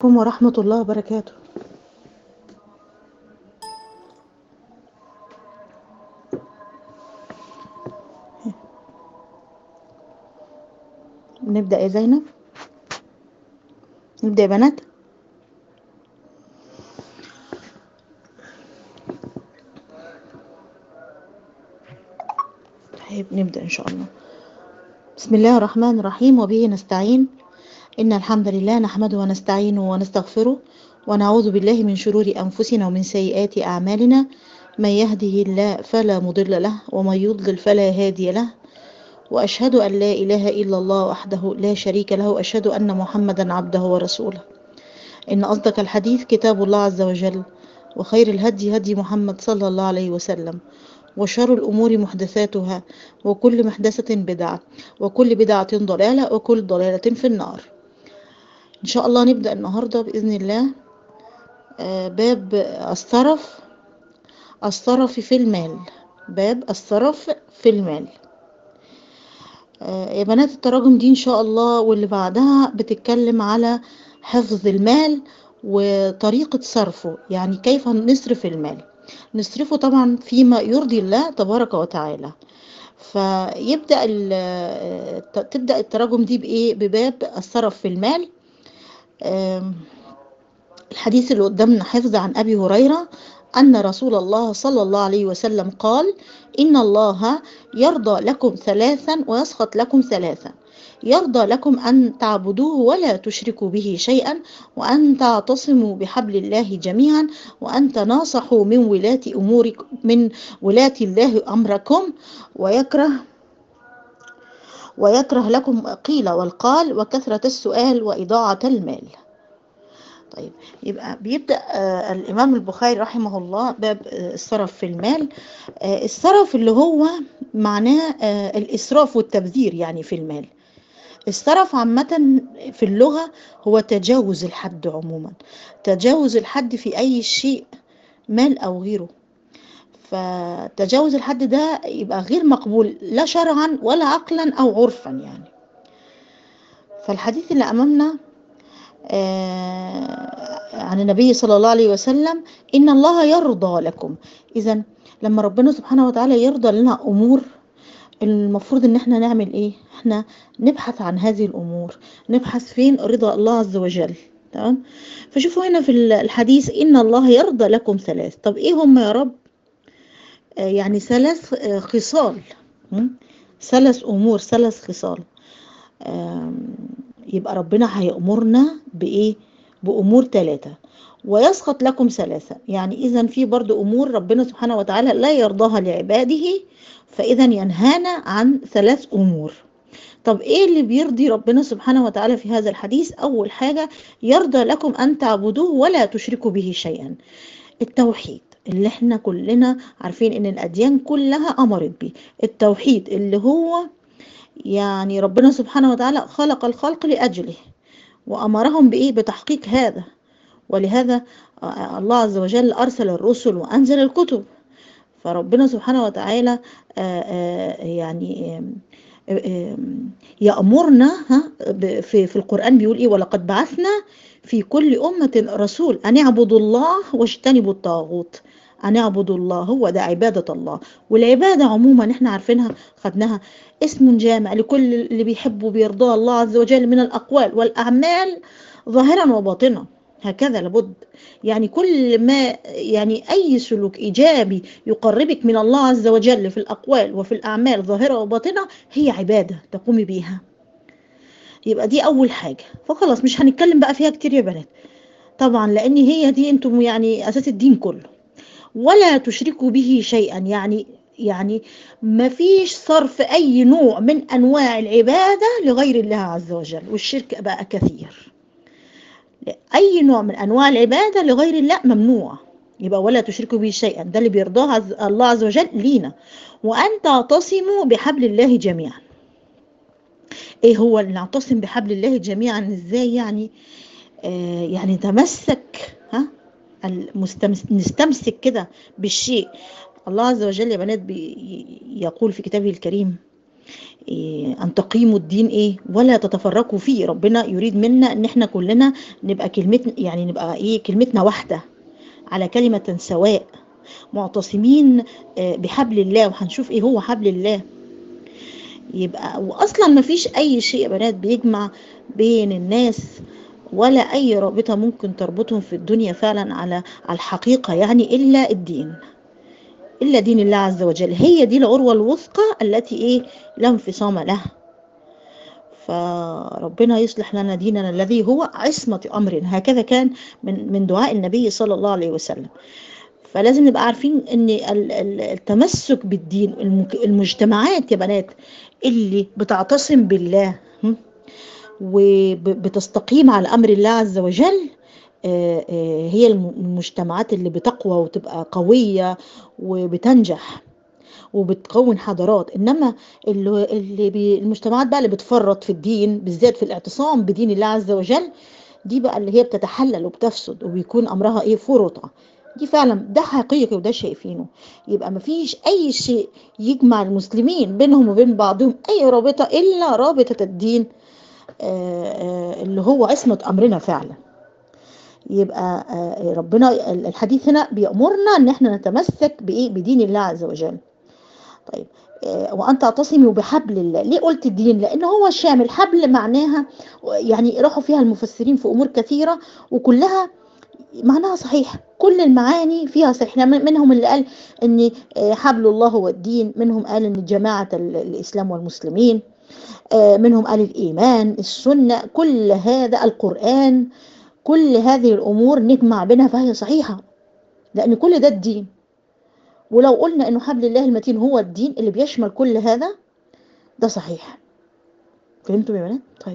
عليكم ورحمة الله وبركاته نبدأ يا زينب نبدأ يا بنات طيب نبدأ إن شاء الله بسم الله الرحمن الرحيم وبه نستعين إن الحمد لله نحمده ونستعينه ونستغفره ونعوذ بالله من شرور أنفسنا ومن سيئات أعمالنا من يهده الله فلا مضل له ومن يضلل فلا هادي له وأشهد أن لا إله إلا الله وحده لا شريك له وأشهد أن محمدا عبده ورسوله إن أصدق الحديث كتاب الله عز وجل وخير الهدي هدي محمد صلى الله عليه وسلم وشر الأمور محدثاتها وكل محدثة بدعة وكل بدعة ضلالة وكل ضلالة في النار إن شاء الله نبدأ النهاردة بإذن الله آه، باب الصرف الصرف في المال باب الصرف في المال آه، يا بنات التراجم دي إن شاء الله واللي بعدها بتتكلم على حفظ المال وطريقة صرفه يعني كيف نصرف المال نصرفه طبعا فيما يرضي الله تبارك وتعالى فيبدأ ال- تبدأ التراجم دي بإيه بباب الصرف في المال آم، الحديث اللي قدامنا حفظ عن أبي هريرة أن رسول الله صلى الله عليه وسلم قال إن الله يرضى لكم ثلاثا ويسخط لكم ثلاثا يرضى لكم أن تعبدوه ولا تشركوا به شيئا وأن تعتصموا بحبل الله جميعا وأن تناصحوا من ولاة أموركم من ولاة الله أمركم ويكره ويكره لكم قيل والقال وكثرة السؤال وإضاعة المال طيب يبقى بيبدأ آه الإمام البخاري رحمه الله باب آه الصرف في المال آه الصرف اللي هو معناه آه الإسراف والتبذير يعني في المال الصرف عامة في اللغة هو تجاوز الحد عموما تجاوز الحد في أي شيء مال أو غيره فتجاوز الحد ده يبقى غير مقبول لا شرعا ولا عقلا أو عرفا يعني فالحديث اللي أمامنا آه، عن النبي صلى الله عليه وسلم إن الله يرضى لكم إذا لما ربنا سبحانه وتعالى يرضى لنا أمور المفروض ان احنا نعمل ايه احنا نبحث عن هذه الامور نبحث فين رضا الله عز وجل تمام فشوفوا هنا في الحديث ان الله يرضى لكم ثلاث طب ايه هم يا رب آه يعني ثلاث آه خصال م? ثلاث امور ثلاث خصال آم، يبقى ربنا هيأمرنا بإيه؟ بأمور ثلاثة ويسخط لكم ثلاثة يعني إذا في برضو أمور ربنا سبحانه وتعالى لا يرضاها لعباده فإذا ينهانا عن ثلاث أمور طب إيه اللي بيرضي ربنا سبحانه وتعالى في هذا الحديث أول حاجة يرضى لكم أن تعبدوه ولا تشركوا به شيئا التوحيد اللي احنا كلنا عارفين ان الأديان كلها أمرت به التوحيد اللي هو يعني ربنا سبحانه وتعالى خلق الخلق لأجله وأمرهم بإيه بتحقيق هذا ولهذا آه، الله عز وجل أرسل الرسل وأنزل الكتب فربنا سبحانه وتعالى آه، آه، يعني آم، آم، يأمرنا ها ب- في في القرآن بيقول إيه ولقد بعثنا في كل أمة رسول أن اعبدوا الله واجتنبوا الطاغوت أن اعبدوا الله هو ده عبادة الله والعبادة عموما احنا عارفينها خدناها اسم جامع لكل اللي بيحبه بيرضاه الله عز وجل من الأقوال والأعمال ظاهرا وباطنا هكذا لابد يعني كل ما يعني أي سلوك إيجابي يقربك من الله عز وجل في الأقوال وفي الأعمال ظاهرة وباطنة هي عبادة تقومي بيها يبقى دي أول حاجة فخلاص مش هنتكلم بقى فيها كتير يا بنات طبعا لأن هي دي انتم يعني أساس الدين كله ولا تشركوا به شيئا يعني يعني ما فيش صرف أي نوع من أنواع العبادة لغير الله عز وجل والشرك بقى كثير أي نوع من أنواع العبادة لغير الله ممنوع يبقى ولا تشركوا به شيئا ده اللي بيرضاه عز الله عز وجل لينا وأن تعتصموا بحبل الله جميعا ايه هو اللي نعتصم بحبل الله جميعا ازاي يعني آه يعني نتمسك ها المستمس نستمسك كده بالشيء الله عز وجل يا بنات بي يقول في كتابه الكريم إيه أن تقيموا الدين إيه ولا تتفرقوا فيه ربنا يريد منا إن إحنا كلنا نبقى كلمتنا يعني نبقى إيه كلمتنا واحدة على كلمة سواء معتصمين بحبل الله وهنشوف إيه هو حبل الله يبقى وأصلا ما فيش أي شيء يا بنات بيجمع بين الناس ولا أي رابطة ممكن تربطهم في الدنيا فعلا على على الحقيقة يعني إلا الدين إلا دين الله عز وجل هي دي العروة الوثقى التي إيه لا انفصام لها فربنا يصلح لنا ديننا الذي هو عصمة أمرنا هكذا كان من من دعاء النبي صلى الله عليه وسلم فلازم نبقى عارفين ان التمسك بالدين المجتمعات يا بنات اللي بتعتصم بالله وبتستقيم على امر الله عز وجل هي المجتمعات اللي بتقوى وتبقى قوية وبتنجح وبتكون حضارات انما اللي, اللي بي المجتمعات بقى اللي بتفرط في الدين بالذات في الاعتصام بدين الله عز وجل دي بقى اللي هي بتتحلل وبتفسد وبيكون امرها ايه فرطه دي فعلا ده حقيقي وده شايفينه يبقى مفيش اي شيء يجمع المسلمين بينهم وبين بعضهم اي رابطه الا رابطه الدين اللي هو عصمه امرنا فعلا يبقى ربنا الحديث هنا بيأمرنا ان احنا نتمسك بايه بدين الله عز وجل طيب وان تعتصموا بحبل الله ليه قلت الدين لان هو شامل حبل معناها يعني راحوا فيها المفسرين في امور كثيره وكلها معناها صحيح كل المعاني فيها صحيح منهم اللي قال ان حبل الله هو الدين منهم قال ان جماعه الاسلام والمسلمين منهم قال الايمان السنه كل هذا القران كل هذه الامور نجمع بينها فهي صحيحه لان كل ده الدين ولو قلنا انه حبل الله المتين هو الدين اللي بيشمل كل هذا ده صحيح فهمتم يا بنات طيب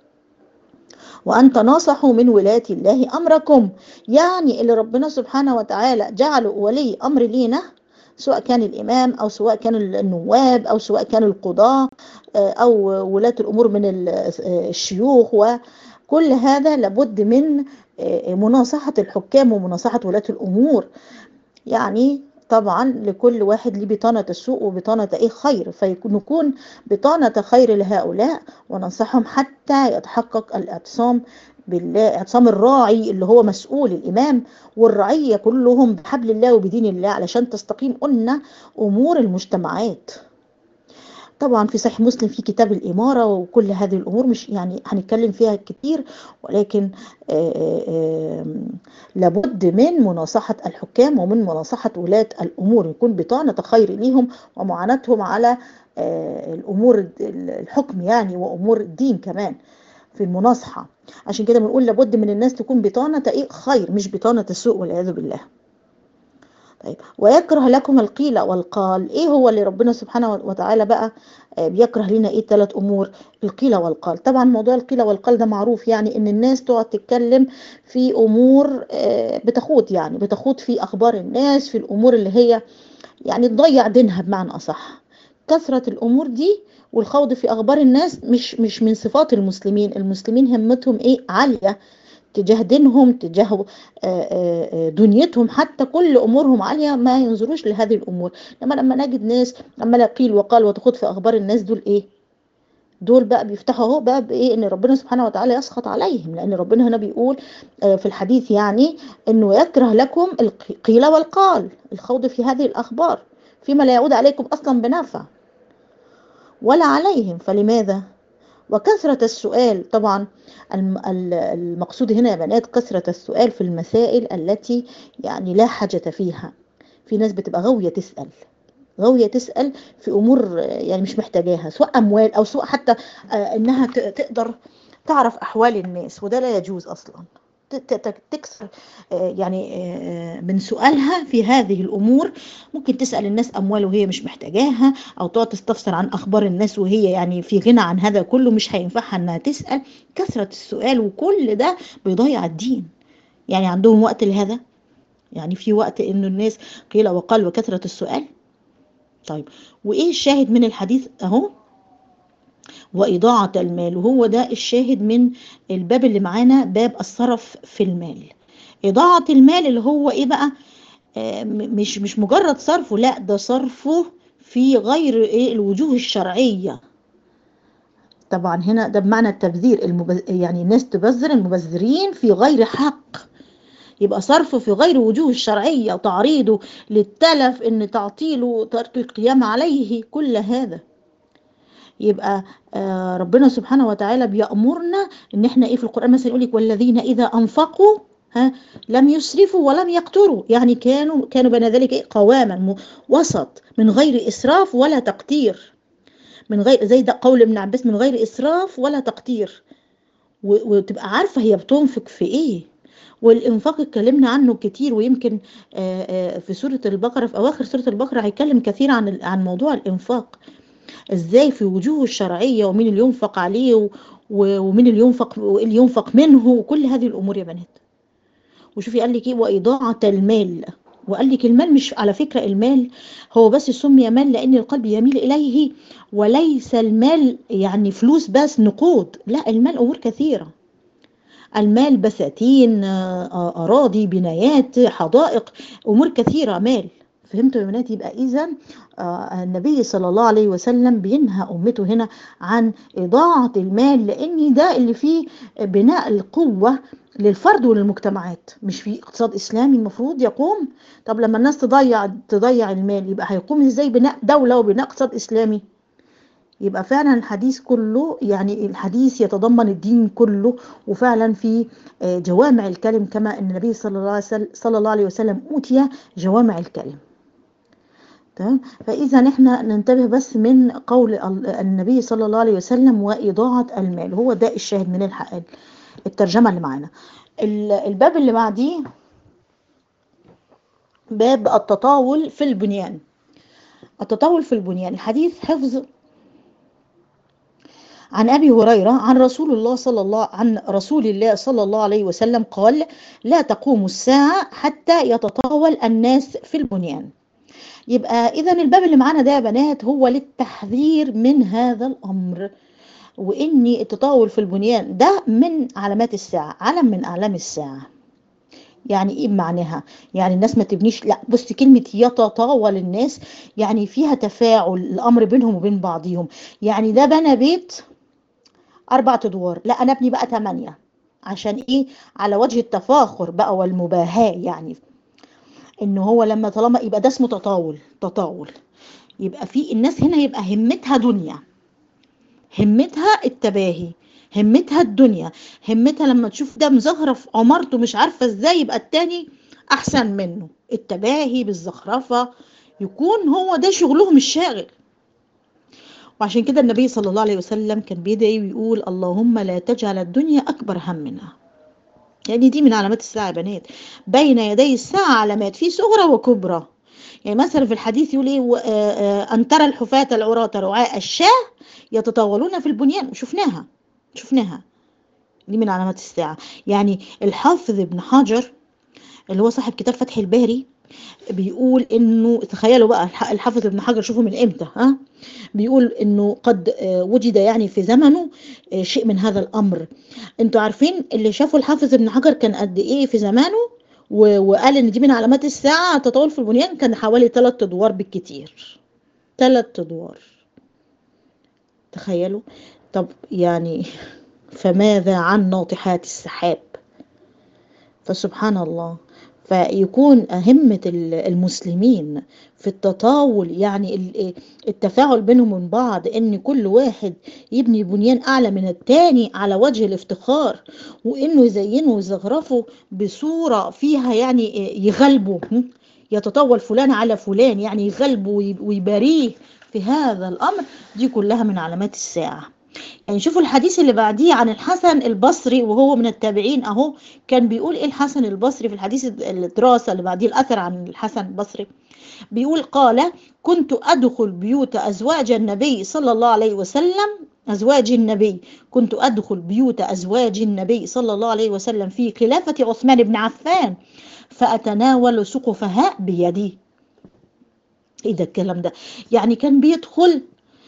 وأن تناصحوا من ولاة الله أمركم يعني اللي ربنا سبحانه وتعالى جعله ولي أمر لينا سواء كان الإمام أو سواء كان النواب أو سواء كان القضاة أو ولاة الأمور من الشيوخ وكل هذا لابد من مناصحة الحكام ومناصحة ولاة الأمور يعني طبعا لكل واحد ليه بطانة السوء وبطانة ايه خير فنكون بطانة خير لهؤلاء وننصحهم حتى يتحقق الاعتصام بالله اعتصام الراعي اللي هو مسؤول الامام والرعية كلهم بحبل الله وبدين الله علشان تستقيم قلنا امور المجتمعات طبعا في صحيح مسلم في كتاب الإمارة وكل هذه الأمور مش يعني هنتكلم فيها كتير ولكن آآ آآ لابد من مناصحة الحكام ومن مناصحة ولاة الأمور يكون بطانة خير ليهم ومعاناتهم على الأمور الحكم يعني وأمور الدين كمان في المناصحة عشان كده بنقول لابد من الناس تكون بطانة إيه خير مش بطانة السوء والعياذ بالله طيب ويكره لكم القيل والقال ايه هو اللي ربنا سبحانه وتعالى بقى بيكره لنا ايه ثلاث امور القيل والقال طبعا موضوع القيل والقال ده معروف يعني ان الناس تقعد تتكلم في امور بتخوض يعني بتخوض في اخبار الناس في الامور اللي هي يعني تضيع دينها بمعنى اصح كثرة الامور دي والخوض في اخبار الناس مش مش من صفات المسلمين المسلمين همتهم ايه عالية تجاه دينهم تجاه دنيتهم حتى كل امورهم عاليه ما ينظروش لهذه الامور لما لما نجد ناس عماله قيل وقال وتخوض في اخبار الناس دول ايه دول بقى بيفتحوا اهو بقى بايه ان ربنا سبحانه وتعالى يسخط عليهم لان ربنا هنا بيقول في الحديث يعني انه يكره لكم القيل والقال الخوض في هذه الاخبار فيما لا يعود عليكم اصلا بنفع ولا عليهم فلماذا وكثرة السؤال طبعا المقصود هنا يا بنات كثرة السؤال في المسائل التي يعني لا حاجة فيها في ناس بتبقى غاوية تسأل غاوية تسأل في أمور يعني مش محتاجاها سواء أموال أو سواء حتى إنها تقدر تعرف أحوال الناس وده لا يجوز أصلا تكسر يعني من سؤالها في هذه الامور ممكن تسال الناس اموال وهي مش محتاجاها او تقعد تستفسر عن اخبار الناس وهي يعني في غنى عن هذا كله مش هينفعها انها تسال كثره السؤال وكل ده بيضيع الدين يعني عندهم وقت لهذا يعني في وقت انه الناس قيل وقال وكثره السؤال طيب وايه الشاهد من الحديث اهو وإضاعة المال وهو ده الشاهد من الباب اللي معانا باب الصرف في المال إضاعة المال اللي هو إيه بقى آه مش مش مجرد صرفه لا ده صرفه في غير إيه الوجوه الشرعية طبعا هنا ده بمعنى التبذير المبز... يعني الناس تبذر المبذرين في غير حق يبقى صرفه في غير وجوه الشرعية وتعريضه للتلف ان تعطيله ترك القيام عليه كل هذا يبقى آه ربنا سبحانه وتعالى بيأمرنا ان احنا ايه في القرآن مثلا يقول لك والذين اذا انفقوا ها لم يسرفوا ولم يقتروا يعني كانوا كانوا بين ذلك إيه قواما وسط من غير اسراف ولا تقتير من غير زي ده قول ابن عباس من غير اسراف ولا تقتير وتبقى عارفه هي بتنفق في ايه والانفاق اتكلمنا عنه كتير ويمكن في سوره البقره في اواخر سوره البقره هيتكلم كثير عن عن موضوع الانفاق ازاي في وجوه الشرعيه ومين اللي ينفق عليه ومين اللي ينفق اللي ينفق منه وكل هذه الامور يا بنات وشوفي قال لك ايه واضاعه المال وقال لك المال مش على فكرة المال هو بس سمي مال لأن القلب يميل إليه وليس المال يعني فلوس بس نقود لا المال أمور كثيرة المال بساتين أراضي بنايات حدائق أمور كثيرة مال فهمتوا يا بنات يبقى إذا النبي صلى الله عليه وسلم بينهى أمته هنا عن إضاعة المال لأن ده اللي فيه بناء القوة للفرد وللمجتمعات مش في اقتصاد اسلامي المفروض يقوم طب لما الناس تضيع تضيع المال يبقى هيقوم ازاي بناء دوله وبناء اقتصاد اسلامي يبقى فعلا الحديث كله يعني الحديث يتضمن الدين كله وفعلا في جوامع الكلم كما ان النبي صلى الله عليه وسلم صلى الله عليه وسلم اوتي جوامع الكلم تمام فاذا احنا ننتبه بس من قول النبي صلى الله عليه وسلم واضاعه المال هو ده الشاهد من الحق الترجمه اللي معانا الباب اللي بعديه باب التطاول في البنيان التطاول في البنيان الحديث حفظ عن ابي هريره عن رسول الله صلى الله عن رسول الله صلى الله عليه وسلم قال لا تقوم الساعه حتى يتطاول الناس في البنيان يبقى اذا الباب اللي معانا ده يا بنات هو للتحذير من هذا الامر وان التطاول في البنيان ده من علامات الساعه علم من اعلام الساعه يعني ايه بمعناها يعني الناس ما تبنيش لا بص كلمه يتطاول الناس يعني فيها تفاعل الامر بينهم وبين بعضهم يعني ده بنى بيت اربع ادوار لا انا ابني بقى ثمانيه عشان ايه على وجه التفاخر بقى والمباهاه يعني ان هو لما طالما يبقى ده اسمه تطاول تطاول يبقى في الناس هنا يبقى همتها دنيا همتها التباهي همتها الدنيا همتها لما تشوف ده مزخرف عمارته مش عارفه ازاي يبقى التاني احسن منه التباهي بالزخرفه يكون هو ده شغلهم الشاغل وعشان كده النبي صلى الله عليه وسلم كان بيدعي ويقول اللهم لا تجعل الدنيا اكبر همنا يعني دي من علامات الساعه يا بنات بين يدي الساعه علامات في صغرى وكبرى يعني مثلا في الحديث يقول ايه ان ترى الحفاة العراة رعاء الشاه يتطاولون في البنيان شفناها شفناها دي من علامات الساعة يعني الحافظ ابن حجر اللي هو صاحب كتاب فتح الباري بيقول انه تخيلوا بقى الحافظ ابن حجر شوفوا من امتى ها بيقول انه قد وجد يعني في زمنه شيء من هذا الامر انتوا عارفين اللي شافوا الحافظ ابن حجر كان قد ايه في زمانه وقال ان دي من علامات الساعه التطاول في البنيان كان حوالي ثلاث ادوار بالكتير ثلاث ادوار تخيلوا طب يعني فماذا عن ناطحات السحاب فسبحان الله فيكون همة المسلمين في التطاول يعني التفاعل بينهم من بعض ان كل واحد يبني بنيان اعلى من التاني على وجه الافتخار وانه يزينه ويزخرفه بصورة فيها يعني يغلبوا يتطاول فلان على فلان يعني يغلبه ويباريه في هذا الامر دي كلها من علامات الساعه يعني شوفوا الحديث اللي بعديه عن الحسن البصري وهو من التابعين اهو كان بيقول ايه الحسن البصري في الحديث الدراسه اللي بعديه الاثر عن الحسن البصري بيقول قال كنت ادخل بيوت ازواج النبي صلى الله عليه وسلم ازواج النبي كنت ادخل بيوت ازواج النبي صلى الله عليه وسلم في خلافه عثمان بن عفان فاتناول سقفها بيدي ايه ده الكلام ده يعني كان بيدخل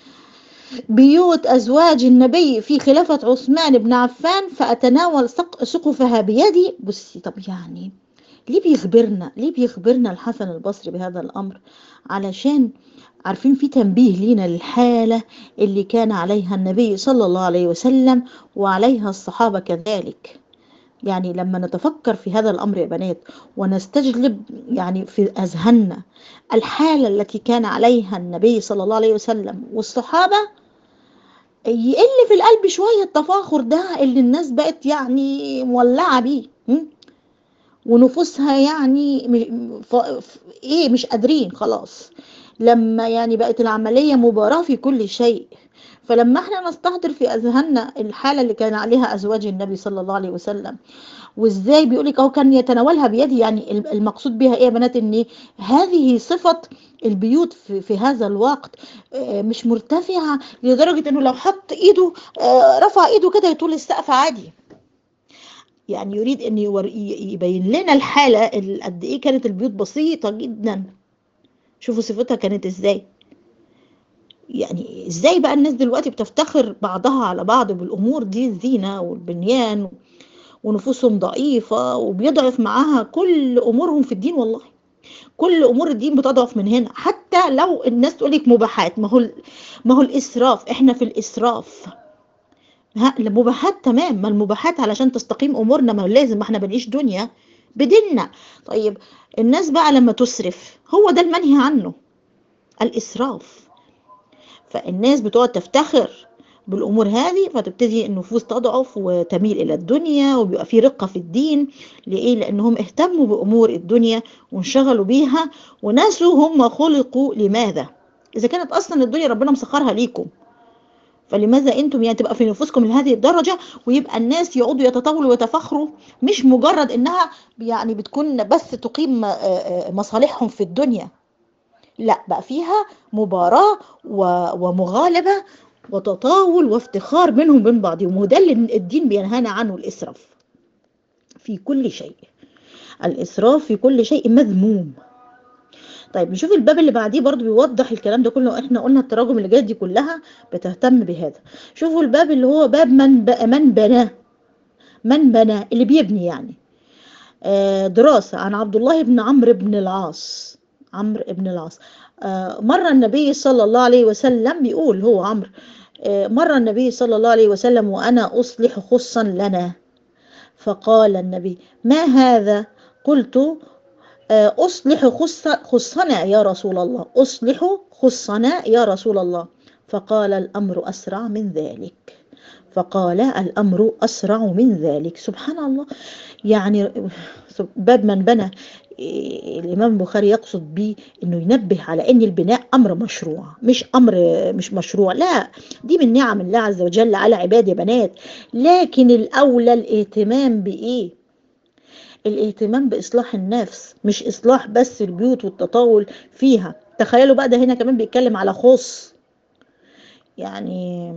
بيوت أزواج النبي في خلافة عثمان بن عفان فأتناول سقفها بيدي بصي طب يعني ليه بيخبرنا ليه بيخبرنا الحسن البصري بهذا الأمر علشان عارفين في تنبيه لينا للحالة اللي كان عليها النبي صلى الله عليه وسلم وعليها الصحابة كذلك يعني لما نتفكر في هذا الأمر يا بنات ونستجلب يعني في أذهاننا الحالة التي كان عليها النبي صلى الله عليه وسلم والصحابة يقل في القلب شوية التفاخر ده اللي الناس بقت يعني مولعة بيه م? ونفوسها يعني م- ف... ف- ايه مش قادرين خلاص لما يعني بقت العملية مباراة في كل شيء فلما احنا نستحضر في اذهاننا الحالة اللي كان عليها ازواج النبي صلى الله عليه وسلم وازاي بيقولك اهو كان يتناولها بيده يعني الم- المقصود بها ايه يا بنات ان هذه صفة البيوت في, في هذا الوقت آه، مش مرتفعة لدرجة انه لو حط ايده آه، رفع ايده كده يطول السقف عادي يعني يريد ان يور- ي- يبين لنا الحالة ال- قد ايه كانت البيوت بسيطة جدا شوفوا صفتها كانت ازاي يعني ازاي بقى الناس دلوقتي بتفتخر بعضها على بعض بالامور دي الزينة والبنيان ونفوسهم ضعيفة وبيضعف معاها كل امورهم في الدين والله كل امور الدين بتضعف من هنا حتى لو الناس تقول لك مباحات ما هو ال- ما هو الاسراف احنا في الاسراف ها المباحات تمام ما المباحات علشان تستقيم امورنا ما هو لازم ما احنا بنعيش دنيا بديننا طيب الناس بقى لما تسرف هو ده المنهي عنه الاسراف فالناس بتقعد تفتخر بالامور هذه فتبتدي النفوس تضعف وتميل الى الدنيا وبيبقى في رقه في الدين ليه لانهم اهتموا بامور الدنيا وانشغلوا بيها ونسوا هم خلقوا لماذا اذا كانت اصلا الدنيا ربنا مسخرها ليكم فلماذا انتم يعني تبقى في نفوسكم لهذه الدرجه ويبقى الناس يقعدوا يتطاولوا ويتفاخروا مش مجرد انها يعني بتكون بس تقيم آه، آه، مصالحهم في الدنيا لا بقى فيها مباراة و- ومغالبة وتطاول وافتخار بينهم وبين بعضهم وده اللي الدين بينهانا عنه الإسراف في كل شيء الإسراف في كل شيء مذموم طيب نشوف الباب اللي بعديه برضو بيوضح الكلام ده كله احنا قلنا التراجم اللي جايه دي كلها بتهتم بهذا شوفوا الباب اللي هو باب من ب... من بنى من بنى اللي بيبني يعني آه، دراسة عن عبد الله بن عمرو بن العاص عمرو بن العاص آه، مر النبي صلى الله عليه وسلم بيقول هو عمرو آه، مر النبي صلى الله عليه وسلم وأنا أصلح خصا لنا فقال النبي ما هذا قلت آه، أصلح خص خصنا يا رسول الله أصلح خصنا يا رسول الله فقال الأمر أسرع من ذلك فقال الأمر أسرع من ذلك سبحان الله يعني باب من بنى إيه، الإمام البخاري يقصد به إنه ينبه على إن البناء أمر مشروع مش أمر مش مشروع لا دي من نعم الله عز وجل على عباده بنات لكن الأولى الاهتمام بإيه الاهتمام بإصلاح النفس مش إصلاح بس البيوت والتطاول فيها تخيلوا بقى ده هنا كمان بيتكلم على خص يعني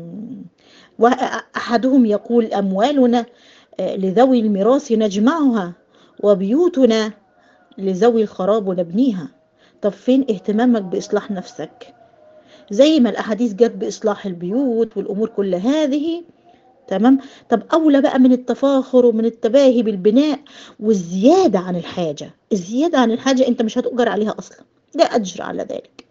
وأحدهم يقول أموالنا آه، لذوي الميراث نجمعها وبيوتنا لذوي الخراب نبنيها طب فين اهتمامك بإصلاح نفسك زي ما الأحاديث جت بإصلاح البيوت والأمور كل هذه تمام طب أولى بقى من التفاخر ومن التباهي بالبناء والزيادة عن الحاجة الزيادة عن الحاجة أنت مش هتؤجر عليها أصلا لا أجر على ذلك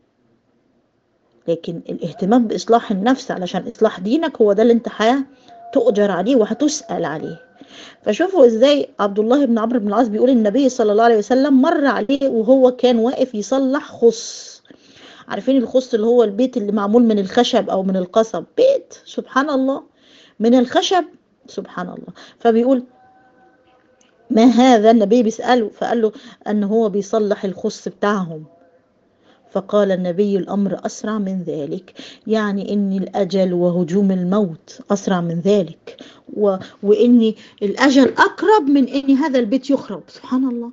لكن الاهتمام بإصلاح النفس علشان إصلاح دينك هو ده اللي أنت هتؤجر عليه وهتسأل عليه فشوفوا ازاي عبد الله بن عمرو بن العاص بيقول النبي صلى الله عليه وسلم مر عليه وهو كان واقف يصلح خص عارفين الخص اللي هو البيت اللي معمول من الخشب او من القصب بيت سبحان الله من الخشب سبحان الله فبيقول ما هذا النبي بيسأله فقال له ان هو بيصلح الخص بتاعهم فقال النبي الأمر أسرع من ذلك يعني إن الأجل وهجوم الموت أسرع من ذلك و... وإن الأجل أقرب من إن هذا البيت يخرب سبحان الله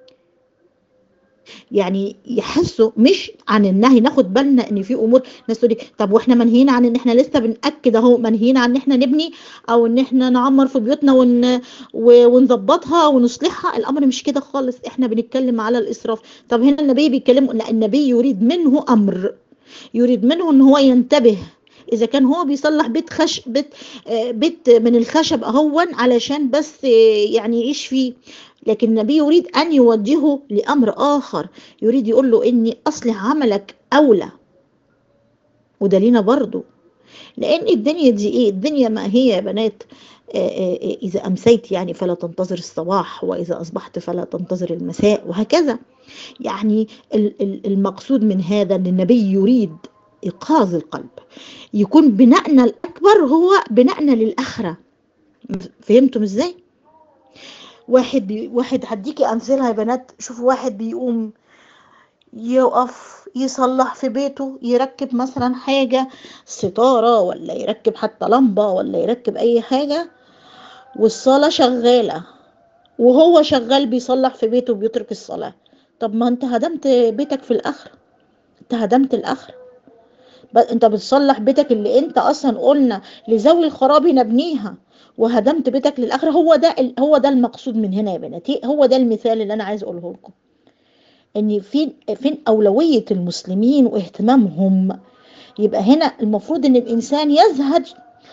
يعني يحسوا مش عن النهي ناخد بالنا ان في امور ناس تقول لك طب واحنا منهيين عن ان احنا لسه بناكد اهو منهيين عن ان احنا نبني او ان احنا نعمر في بيوتنا ون... و- ونظبطها ونصلحها الامر مش كده خالص احنا بنتكلم على الاسراف طب هنا النبي بيتكلم لا النبي يريد منه امر يريد منه ان هو ينتبه اذا كان هو بيصلح بيت خش بيت آه، بيت من الخشب اهون علشان بس آه، يعني يعيش فيه لكن النبي يريد ان يوجهه لامر اخر يريد يقول له اني اصلح عملك اولى وده لينا برضو لان الدنيا دي ايه الدنيا ما هي يا بنات آه، آه، آه، اذا امسيت يعني فلا تنتظر الصباح واذا اصبحت فلا تنتظر المساء وهكذا يعني ال- ال- المقصود من هذا ان النبي يريد ايقاظ القلب يكون بنائنا الاكبر هو بنائنا للاخره فهمتم ازاي واحد بي واحد هديكي امثله يا بنات شوفوا واحد بيقوم يقف يصلح في بيته يركب مثلا حاجة ستارة ولا يركب حتى لمبة ولا يركب أي حاجة والصلاة شغالة وهو شغال بيصلح في بيته بيترك الصلاة طب ما انت هدمت بيتك في الآخرة انت هدمت الآخرة ب- انت بتصلح بيتك اللي انت اصلا قلنا لذوي الخراب نبنيها وهدمت بيتك للآخرة هو ده ال- هو ده المقصود من هنا يا بناتي هو ده المثال اللي انا عايز اقوله لكم ان فين فين اولويه المسلمين واهتمامهم يبقى هنا المفروض ان الانسان يزهد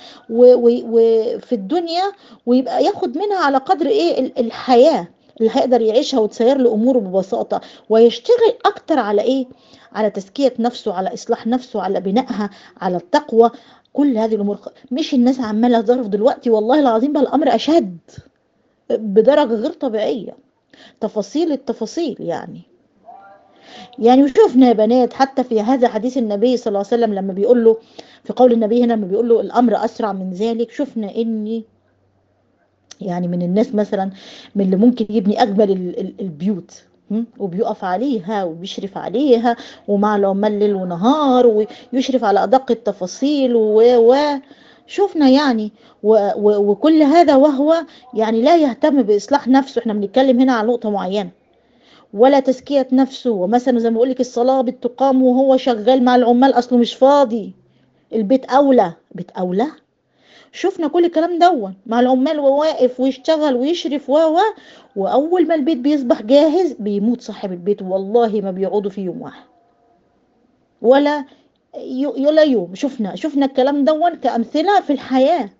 وفي الدنيا ويبقى ياخد منها على قدر ايه ال- الحياه اللي هيقدر يعيشها وتسير له اموره ببساطه ويشتغل اكتر على ايه على تزكيه نفسه على اصلاح نفسه على بنائها على التقوى كل هذه الامور مش الناس عماله تضرب دلوقتي والله العظيم بقى الامر اشد بدرجه غير طبيعيه تفاصيل التفاصيل يعني يعني وشفنا يا بنات حتى في هذا حديث النبي صلى الله عليه وسلم لما بيقول له في قول النبي هنا لما بيقول له الامر اسرع من ذلك شفنا اني يعني من الناس مثلا من اللي ممكن يبني اجمل ال- ال- البيوت م? وبيقف عليها وبيشرف عليها ومع العمال ليل ونهار ويشرف على ادق التفاصيل و و شفنا يعني و و وكل هذا وهو يعني لا يهتم باصلاح نفسه احنا بنتكلم هنا على نقطه معينه ولا تزكية نفسه ومثلا زي ما بقول لك الصلاة بتقام وهو شغال مع العمال أصله مش فاضي البيت أولى بيت أولى شفنا كل الكلام دون مع العمال وواقف ويشتغل ويشرف و و وأول ما البيت بيصبح جاهز بيموت صاحب البيت والله ما بيقعدوا فيه يوم واحد ولا ي- ولا يوم شفنا شفنا الكلام دون كأمثلة في الحياة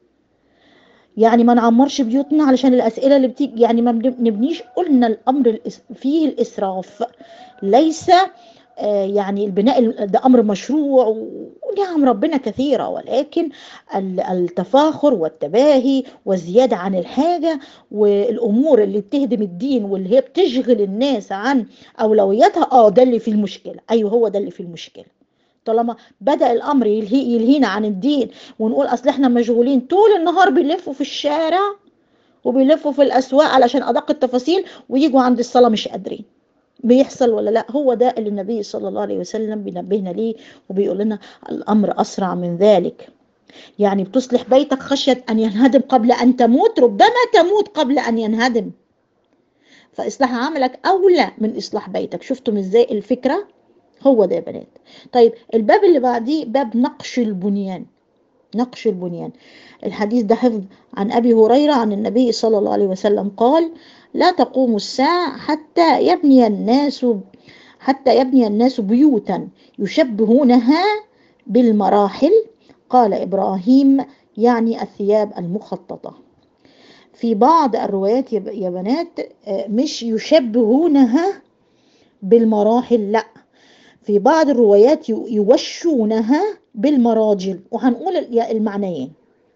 يعني ما نعمرش بيوتنا علشان الأسئلة اللي بتيجي يعني ما بنب- نبنيش قلنا الأمر الإس- فيه الإسراف ليس آه، يعني البناء ال- ده أمر مشروع و- ونعم ربنا كثيرة ولكن ال- التفاخر والتباهي والزيادة عن الحاجة والأمور اللي بتهدم الدين واللي هي بتشغل الناس عن أولوياتها اه ده اللي فيه المشكلة أيوه هو ده اللي فيه المشكلة طالما بدأ الأمر يلهي يلهينا عن الدين ونقول أصل احنا مشغولين طول النهار بيلفوا في الشارع وبيلفوا في الأسواق علشان أدق التفاصيل ويجوا عند الصلاة مش قادرين بيحصل ولا لا هو ده اللي النبي صلى الله عليه وسلم بينبهنا ليه وبيقول لنا الأمر أسرع من ذلك يعني بتصلح بيتك خشية أن ينهدم قبل أن تموت ربما تموت قبل أن ينهدم فإصلاح عملك أولى من إصلاح بيتك شفتم إزاي الفكرة هو ده يا بنات طيب الباب اللي بعديه باب نقش البنيان نقش البنيان الحديث ده حفظ عن أبي هريرة عن النبي صلى الله عليه وسلم قال لا تقوم الساعة حتى يبني الناس حتى يبني الناس بيوتا يشبهونها بالمراحل قال إبراهيم يعني الثياب المخططة في بعض الروايات يا ب- يا بنات آه، مش يشبهونها بالمراحل لا في بعض الروايات يو- يوشونها بالمراجل وهنقول ال- المعنيين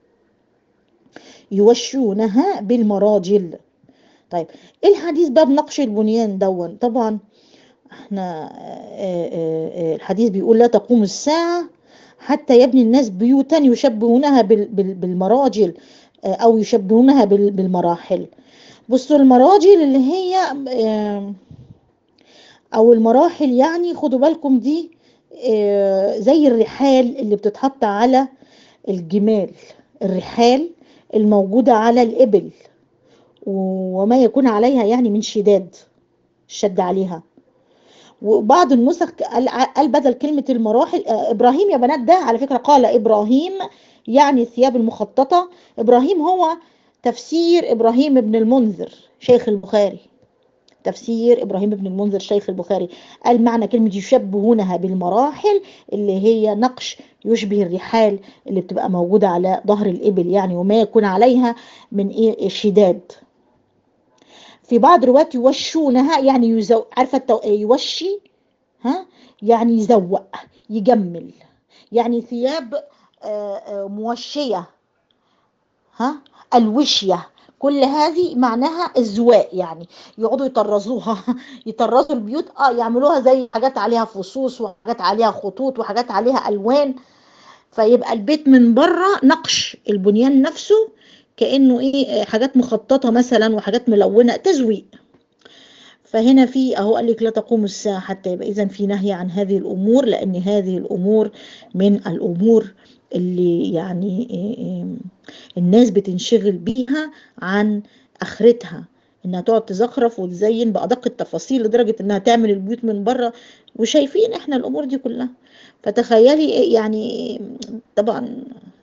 يوشونها بالمراجل طيب ايه الحديث باب نقش البنيان دون طبعا احنا آه، آه، آه، الحديث بيقول لا تقوم الساعة حتى يبني الناس بيوتا يشبهونها بال- بال- بالمراجل آه، او يشبهونها بال- بالمراحل بصوا المراجل اللي هي آه، او المراحل يعني خدوا بالكم دي آه، زي الرحال اللي بتتحط على الجمال الرحال الموجودة على الإبل وما يكون عليها يعني من شداد الشد عليها وبعض النسخ قال, قال بدل كلمة المراحل آه، إبراهيم يا بنات ده على فكرة قال إبراهيم يعني الثياب المخططة إبراهيم هو تفسير إبراهيم ابن المنذر شيخ البخاري تفسير إبراهيم بن المنذر شيخ البخاري قال معنى كلمة يشبهونها بالمراحل اللي هي نقش يشبه الرحال اللي بتبقى موجودة على ظهر الإبل يعني وما يكون عليها من إيه شداد في بعض الروايات يوشونها يعني يزو... عارفة التو... يوشي ها يعني يزوق يجمل يعني ثياب موشية ها الوشية كل هذه معناها الزواق يعني يقعدوا يطرزوها يطرزوا البيوت اه يعملوها زي حاجات عليها فصوص وحاجات عليها خطوط وحاجات عليها الوان فيبقى البيت من بره نقش البنيان نفسه كانه ايه حاجات مخططه مثلا وحاجات ملونه تزويق فهنا في اهو قال لك لا تقوم الساعه حتى يبقى اذا في نهي عن هذه الامور لان هذه الامور من الامور اللي يعني الناس بتنشغل بيها عن اخرتها انها تقعد تزخرف وتزين بادق التفاصيل لدرجه انها تعمل البيوت من بره وشايفين احنا الامور دي كلها فتخيلي يعني طبعا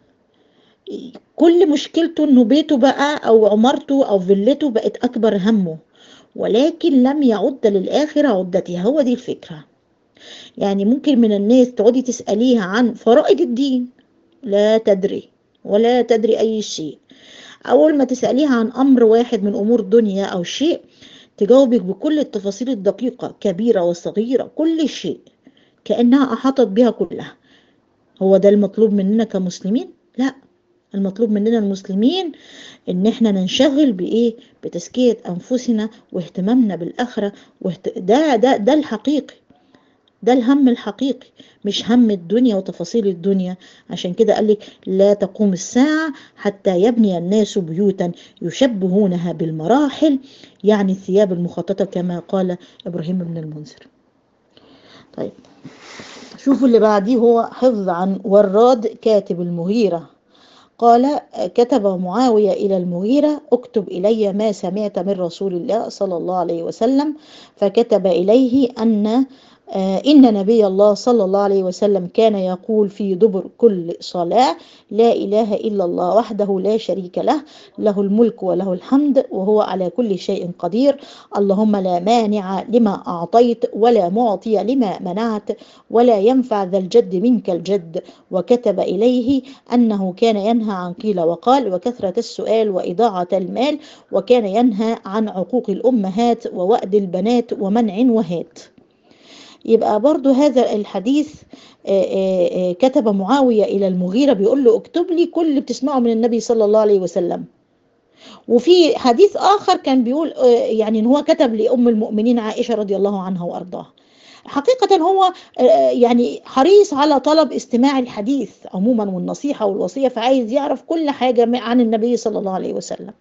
كل مشكلته انه بيته بقى او عمارته او فيلته بقت اكبر همه ولكن لم يعد للاخره عدتها هو دي الفكره يعني ممكن من الناس تقعدي تساليها عن فرائض الدين لا تدري ولا تدري أي شيء أول ما تسأليها عن أمر واحد من أمور دنيا أو شيء تجاوبك بكل التفاصيل الدقيقة كبيرة وصغيرة كل شيء كأنها أحاطت بها كلها هو ده المطلوب مننا كمسلمين؟ لا المطلوب مننا المسلمين ان احنا ننشغل بايه بتزكيه انفسنا واهتمامنا بالاخره واهت... ده ده ده الحقيقي ده الهم الحقيقي مش هم الدنيا وتفاصيل الدنيا عشان كده قال لك لا تقوم الساعة حتى يبني الناس بيوتا يشبهونها بالمراحل يعني الثياب المخططة كما قال إبراهيم بن المنذر طيب شوفوا اللي بعديه هو حفظ عن وراد كاتب المغيرة قال كتب معاوية إلى المغيرة اكتب إلي ما سمعت من رسول الله صلى الله عليه وسلم فكتب إليه أن إن نبي الله صلى الله عليه وسلم كان يقول في دبر كل صلاة لا إله إلا الله وحده لا شريك له له الملك وله الحمد وهو على كل شيء قدير اللهم لا مانع لما أعطيت ولا معطي لما منعت ولا ينفع ذا الجد منك الجد وكتب إليه أنه كان ينهى عن قيل وقال وكثرة السؤال وإضاعة المال وكان ينهى عن عقوق الأمهات ووأد البنات ومنع وهات يبقى برضو هذا الحديث كتب معاوية إلى المغيرة بيقول له اكتب لي كل اللي بتسمعه من النبي صلى الله عليه وسلم وفي حديث آخر كان بيقول يعني إن هو كتب لأم المؤمنين عائشة رضي الله عنها وأرضاها حقيقة هو يعني حريص على طلب استماع الحديث عموما والنصيحة والوصية فعايز يعرف كل حاجة عن النبي صلى الله عليه وسلم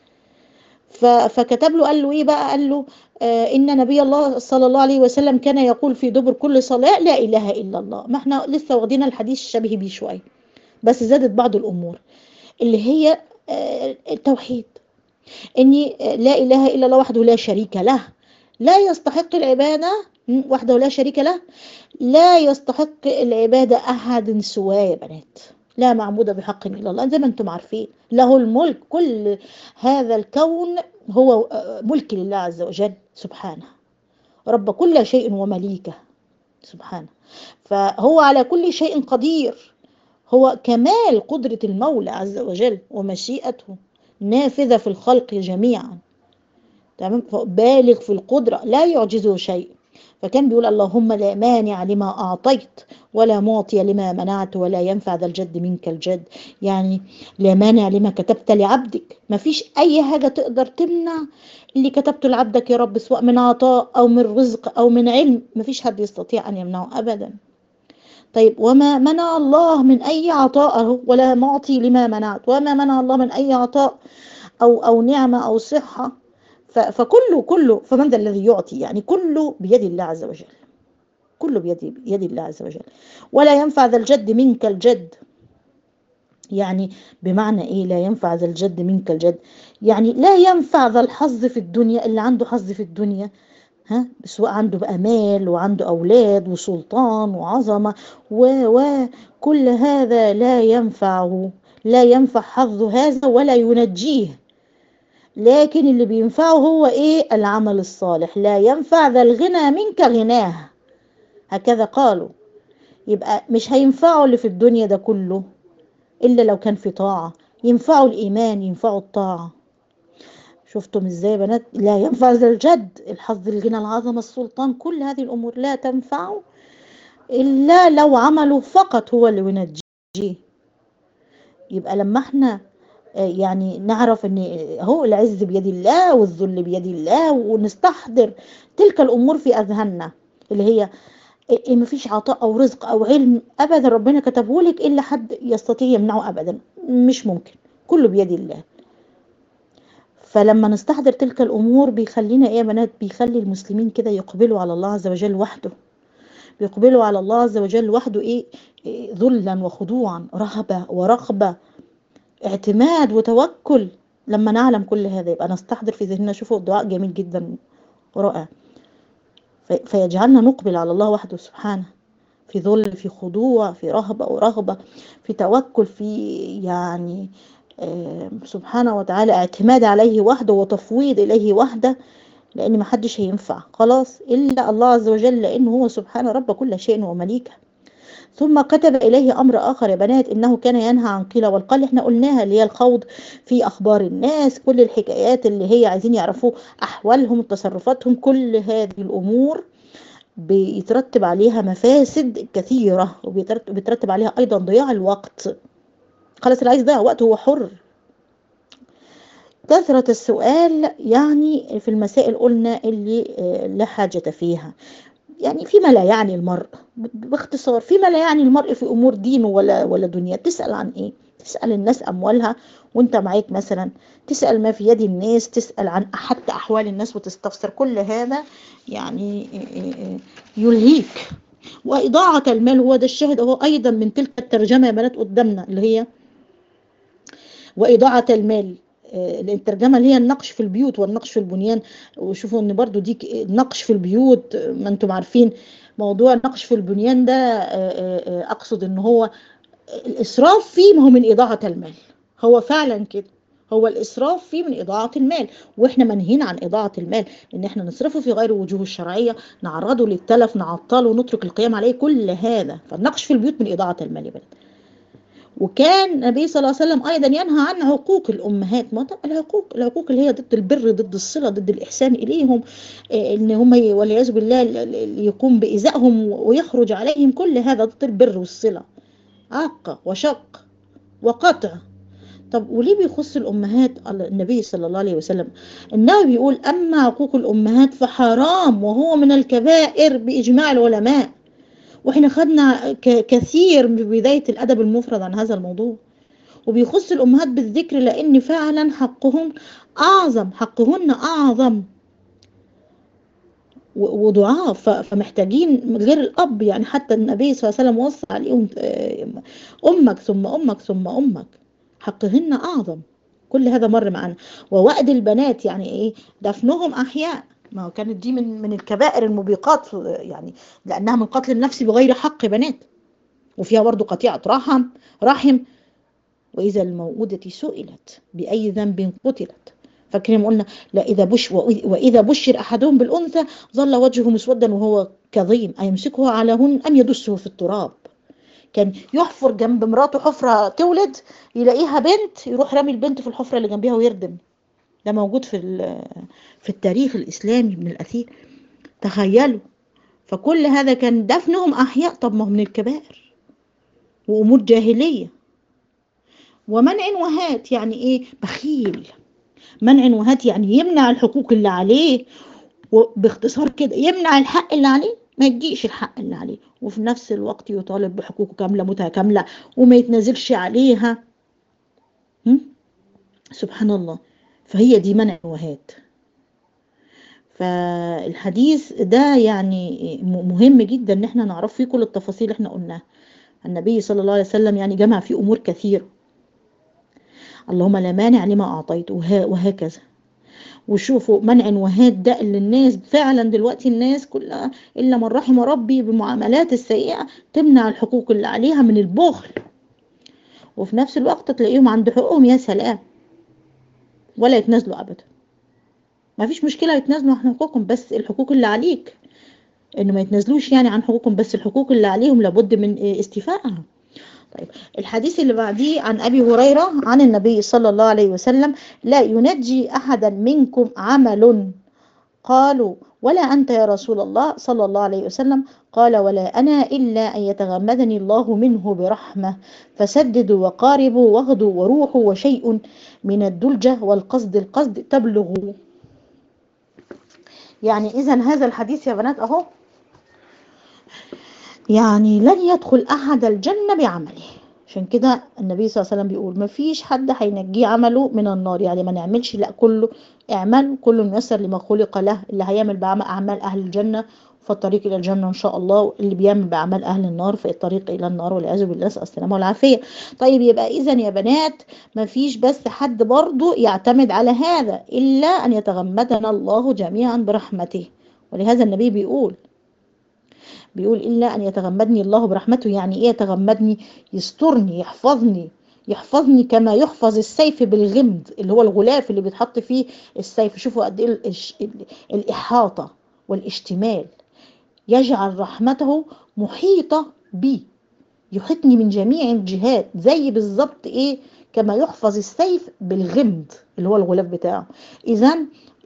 فكتب له قال له ايه بقى قال له آه ان نبي الله صلى الله عليه وسلم كان يقول في دبر كل صلاه لا اله الا الله ما احنا لسه واخدين الحديث الشبيه بيه شويه بس زادت بعض الامور اللي هي آه التوحيد اني لا اله الا الله وحده لا شريك له لا يستحق العباده وحده لا شريك له لا يستحق العباده احد سواه يا بنات لا معبود بحق الا الله زي ما انتم عارفين له الملك كل هذا الكون هو ملك لله عز وجل سبحانه رب كل شيء ومليكه سبحانه فهو على كل شيء قدير هو كمال قدرة المولى عز وجل ومشيئته نافذة في الخلق جميعا تمام بالغ في القدرة لا يعجزه شيء فكان بيقول اللهم لا مانع لما أعطيت ولا معطي لما منعت ولا ينفع ذا الجد منك الجد يعني لا مانع لما كتبت لعبدك ما فيش أي حاجة تقدر تمنع اللي كتبته لعبدك يا رب سواء من عطاء أو من رزق أو من علم ما فيش حد يستطيع أن يمنعه أبدا طيب وما منع الله من أي عطاء ولا معطي لما منعت وما منع الله من أي عطاء أو أو نعمة أو صحة فكله كله فمن ذا الذي يعطي يعني كله بيد الله عز وجل كله بيد بيد الله عز وجل ولا ينفع ذا الجد منك الجد يعني بمعنى ايه لا ينفع ذا الجد منك الجد يعني لا ينفع ذا الحظ في الدنيا اللي عنده حظ في الدنيا ها سواء عنده بقى مال وعنده اولاد وسلطان وعظمه وكل هذا لا ينفعه لا ينفع حظ هذا ولا ينجيه لكن اللي بينفعه هو ايه العمل الصالح لا ينفع ذا الغنى منك غناه هكذا قالوا يبقى مش هينفعه اللي في الدنيا ده كله إلا لو كان في طاعة ينفعه الإيمان ينفعه الطاعة شفتم ازاي يا بنات لا ينفع ذا الجد الحظ الغنى العظمة السلطان كل هذه الأمور لا تنفعه إلا لو عمله فقط هو اللي ينجيه يبقى لما احنا يعني نعرف ان هو العز بيد الله والذل بيد الله ونستحضر تلك الامور في اذهاننا اللي هي إيه مفيش عطاء او رزق او علم ابدا ربنا كتبه لك الا حد يستطيع يمنعه ابدا مش ممكن كله بيد الله فلما نستحضر تلك الامور بيخلينا ايه يا بنات بيخلي المسلمين كده يقبلوا على الله عز وجل وحده بيقبلوا على الله عز وجل وحده ايه, إيه ذلا وخضوعا رهبه ورغبه اعتماد وتوكل لما نعلم كل هذا يبقى نستحضر في ذهننا شوفوا الدعاء جميل جدا ورائع فيجعلنا نقبل على الله وحده سبحانه في ذل في خضوع في رهبة ورغبة في توكل في يعني آه سبحانه وتعالى اعتماد عليه وحده وتفويض إليه وحده لأن ما حدش هينفع خلاص إلا الله عز وجل لأنه هو سبحانه رب كل شيء ومليكه ثم كتب إليه أمر آخر يا بنات إنه كان ينهى عن قيل والقال إحنا قلناها اللي هي الخوض في أخبار الناس كل الحكايات اللي هي عايزين يعرفوا أحوالهم تصرفاتهم كل هذه الأمور بيترتب عليها مفاسد كثيرة وبيترتب عليها أيضا ضياع الوقت خلاص اللي عايز يضيع وقت هو حر كثرة السؤال يعني في المسائل قلنا اللي لا حاجة فيها يعني فيما لا يعني المرء باختصار فيما لا يعني المرء في امور دينه ولا ولا دنيا تسال عن ايه تسال الناس اموالها وانت معاك مثلا تسال ما في يد الناس تسال عن حتى احوال الناس وتستفسر كل هذا يعني يلهيك واضاعه المال هو ده الشاهد هو ايضا من تلك الترجمه يا بنات قدامنا اللي هي واضاعه المال الترجمه اللي هي النقش في البيوت والنقش في البنيان وشوفوا ان برضو دي النقش في البيوت ما انتم عارفين موضوع النقش في البنيان ده اقصد ان هو الاسراف فيه ما هو من اضاعه المال هو فعلا كده هو الاسراف فيه من اضاعه المال واحنا منهين عن اضاعه المال ان احنا نصرفه في غير وجوه الشرعيه نعرضه للتلف نعطله ونترك القيام عليه كل هذا فالنقش في البيوت من اضاعه المال يا بنات وكان النبي صلى الله عليه وسلم ايضا ينهى عن عقوق الامهات ما العقوق العقوق اللي هي ضد البر ضد الصله ضد الاحسان اليهم ان هم والعياذ بالله يقوم بايذائهم ويخرج عليهم كل هذا ضد البر والصله عق وشق وقطع طب وليه بيخص الامهات النبي صلى الله عليه وسلم النبي بيقول اما عقوق الامهات فحرام وهو من الكبائر باجماع العلماء واحنا خدنا كثير من بداية الأدب المفرد عن هذا الموضوع وبيخص الأمهات بالذكر لأن فعلا حقهم أعظم حقهن أعظم وضعاف فمحتاجين غير الأب يعني حتى النبي صلى الله عليه وسلم وصى عليهم أمك ثم أمك ثم أمك حقهن أعظم كل هذا مر معنا ووأد البنات يعني إيه دفنهم أحياء ما هو كانت دي من من الكبائر الموبقات يعني لانها من قتل النفس بغير حق بنات وفيها برضه قطيعه رحم رحم واذا الموءودة سئلت باي ذنب قتلت فاكرين قلنا لا اذا بش واذا بشر احدهم بالانثى ظل وجهه مسودا وهو كظيم ايمسكه على هن ام يدسه في التراب كان يحفر جنب مراته حفره تولد يلاقيها بنت يروح رامي البنت في الحفره اللي جنبها ويردم ده موجود في في التاريخ الإسلامي من الأثير تخيلوا فكل هذا كان دفنهم أحياء طب ما هو من الكبائر وأمور جاهلية ومنع وهات يعني إيه بخيل منع وهات يعني يمنع الحقوق اللي عليه وباختصار كده يمنع الحق اللي عليه ما يجيش الحق اللي عليه وفي نفس الوقت يطالب بحقوقه كاملة متكاملة وما يتنازلش عليها سبحان الله فهي دي منع وهات فالحديث ده يعني مهم جدا ان احنا نعرف فيه كل التفاصيل اللي احنا قلناها النبي صلى الله عليه وسلم يعني جمع فيه امور كثيره اللهم لا مانع لما اعطيت وهكذا وشوفوا منع وهات ده اللي الناس فعلا دلوقتي الناس كلها الا من رحم ربي بالمعاملات السيئه تمنع الحقوق اللي عليها من البخل وفي نفس الوقت تلاقيهم عند حقوقهم يا سلام ولا يتنازلوا ابدا ما فيش مشكله يتنازلوا عن حقوقهم بس الحقوق اللي عليك انه ما يتنازلوش يعني عن حقوقهم بس الحقوق اللي عليهم لابد من استيفائها طيب الحديث اللي بعديه عن ابي هريره عن النبي صلى الله عليه وسلم لا ينجي احدا منكم عمل قالوا ولا أنت يا رسول الله صلى الله عليه وسلم قال ولا أنا إلا أن يتغمدني الله منه برحمة فسددوا وقاربوا واغدوا وروحوا وشيء من الدلجة والقصد القصد تبلغوا يعني إذا هذا الحديث يا بنات أهو يعني لن يدخل أحد الجنة بعمله عشان كده النبي صلى الله عليه وسلم بيقول ما فيش حد هينجيه عمله من النار يعني ما نعملش لا كله اعمل كل ميسر لما خلق له اللي هيعمل بعمل اعمال اهل الجنه فالطريق الى الجنه ان شاء الله اللي بيعمل باعمال اهل النار في الطريق الى النار والعياذ بالله نسال السلامه والعافيه طيب يبقى اذا يا بنات ما فيش بس حد برضه يعتمد على هذا الا ان يتغمدنا الله جميعا برحمته ولهذا النبي بيقول بيقول إلا أن يتغمدني الله برحمته يعني إيه يتغمدني يسترني يحفظني يحفظني كما يحفظ السيف بالغمد اللي هو الغلاف اللي بيتحط فيه السيف شوفوا قد ايه الإحاطة والاشتمال يجعل رحمته محيطة بي يحيطني من جميع الجهات زي بالظبط ايه كما يحفظ السيف بالغمد اللي هو الغلاف بتاعه اذا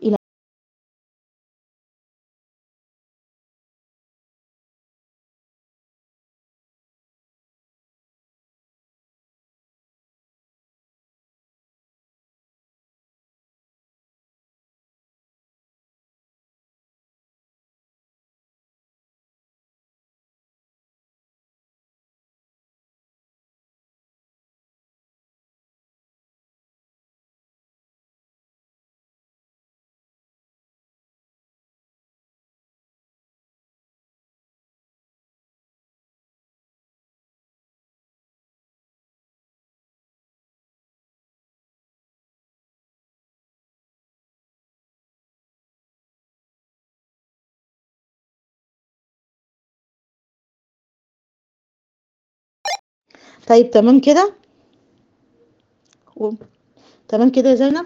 طيب تمام كده و... تمام كده يا زينب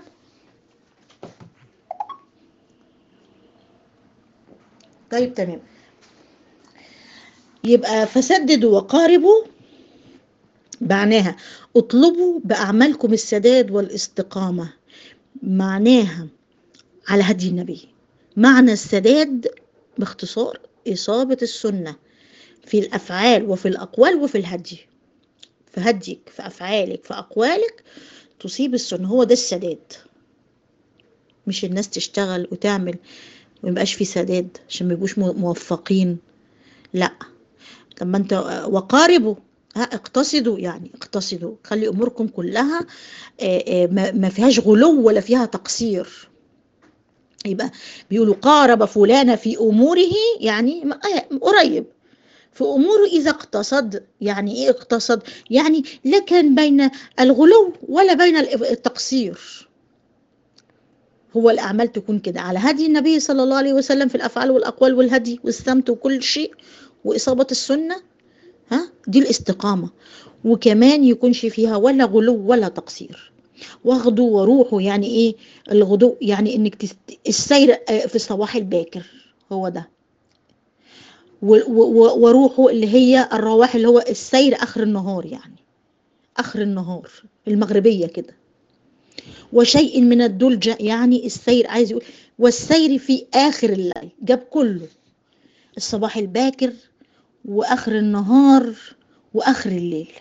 طيب تمام يبقى فسددوا وقاربوا معناها اطلبوا بأعمالكم السداد والاستقامة معناها على هدي النبي معنى السداد باختصار إصابة السنة في الأفعال وفي الأقوال وفي الهدي في هديك في أفعالك في أقوالك تصيب السنة هو ده السداد مش الناس تشتغل وتعمل وميبقاش في سداد عشان ميبقوش موفقين لا لما انت وقاربوا ها اقتصدوا يعني اقتصدوا خلي اموركم كلها ما فيهاش غلو ولا فيها تقصير يبقى بيقولوا قارب فلان في اموره يعني قريب في أموره إذا اقتصد يعني إيه اقتصد يعني لا كان بين الغلو ولا بين التقصير هو الأعمال تكون كده على هدي النبي صلى الله عليه وسلم في الأفعال والأقوال والهدي والسمت وكل شيء وإصابة السنة ها دي الاستقامة وكمان يكونش فيها ولا غلو ولا تقصير واخدوا وروحوا يعني ايه الغدو يعني انك تست... السير في الصباح الباكر هو ده وروحه اللي هي الرواح اللي هو السير اخر النهار يعني اخر النهار المغربيه كده وشيء من الدلجة يعني السير عايز يقول والسير في آخر الليل جاب كله الصباح الباكر وآخر النهار وآخر الليل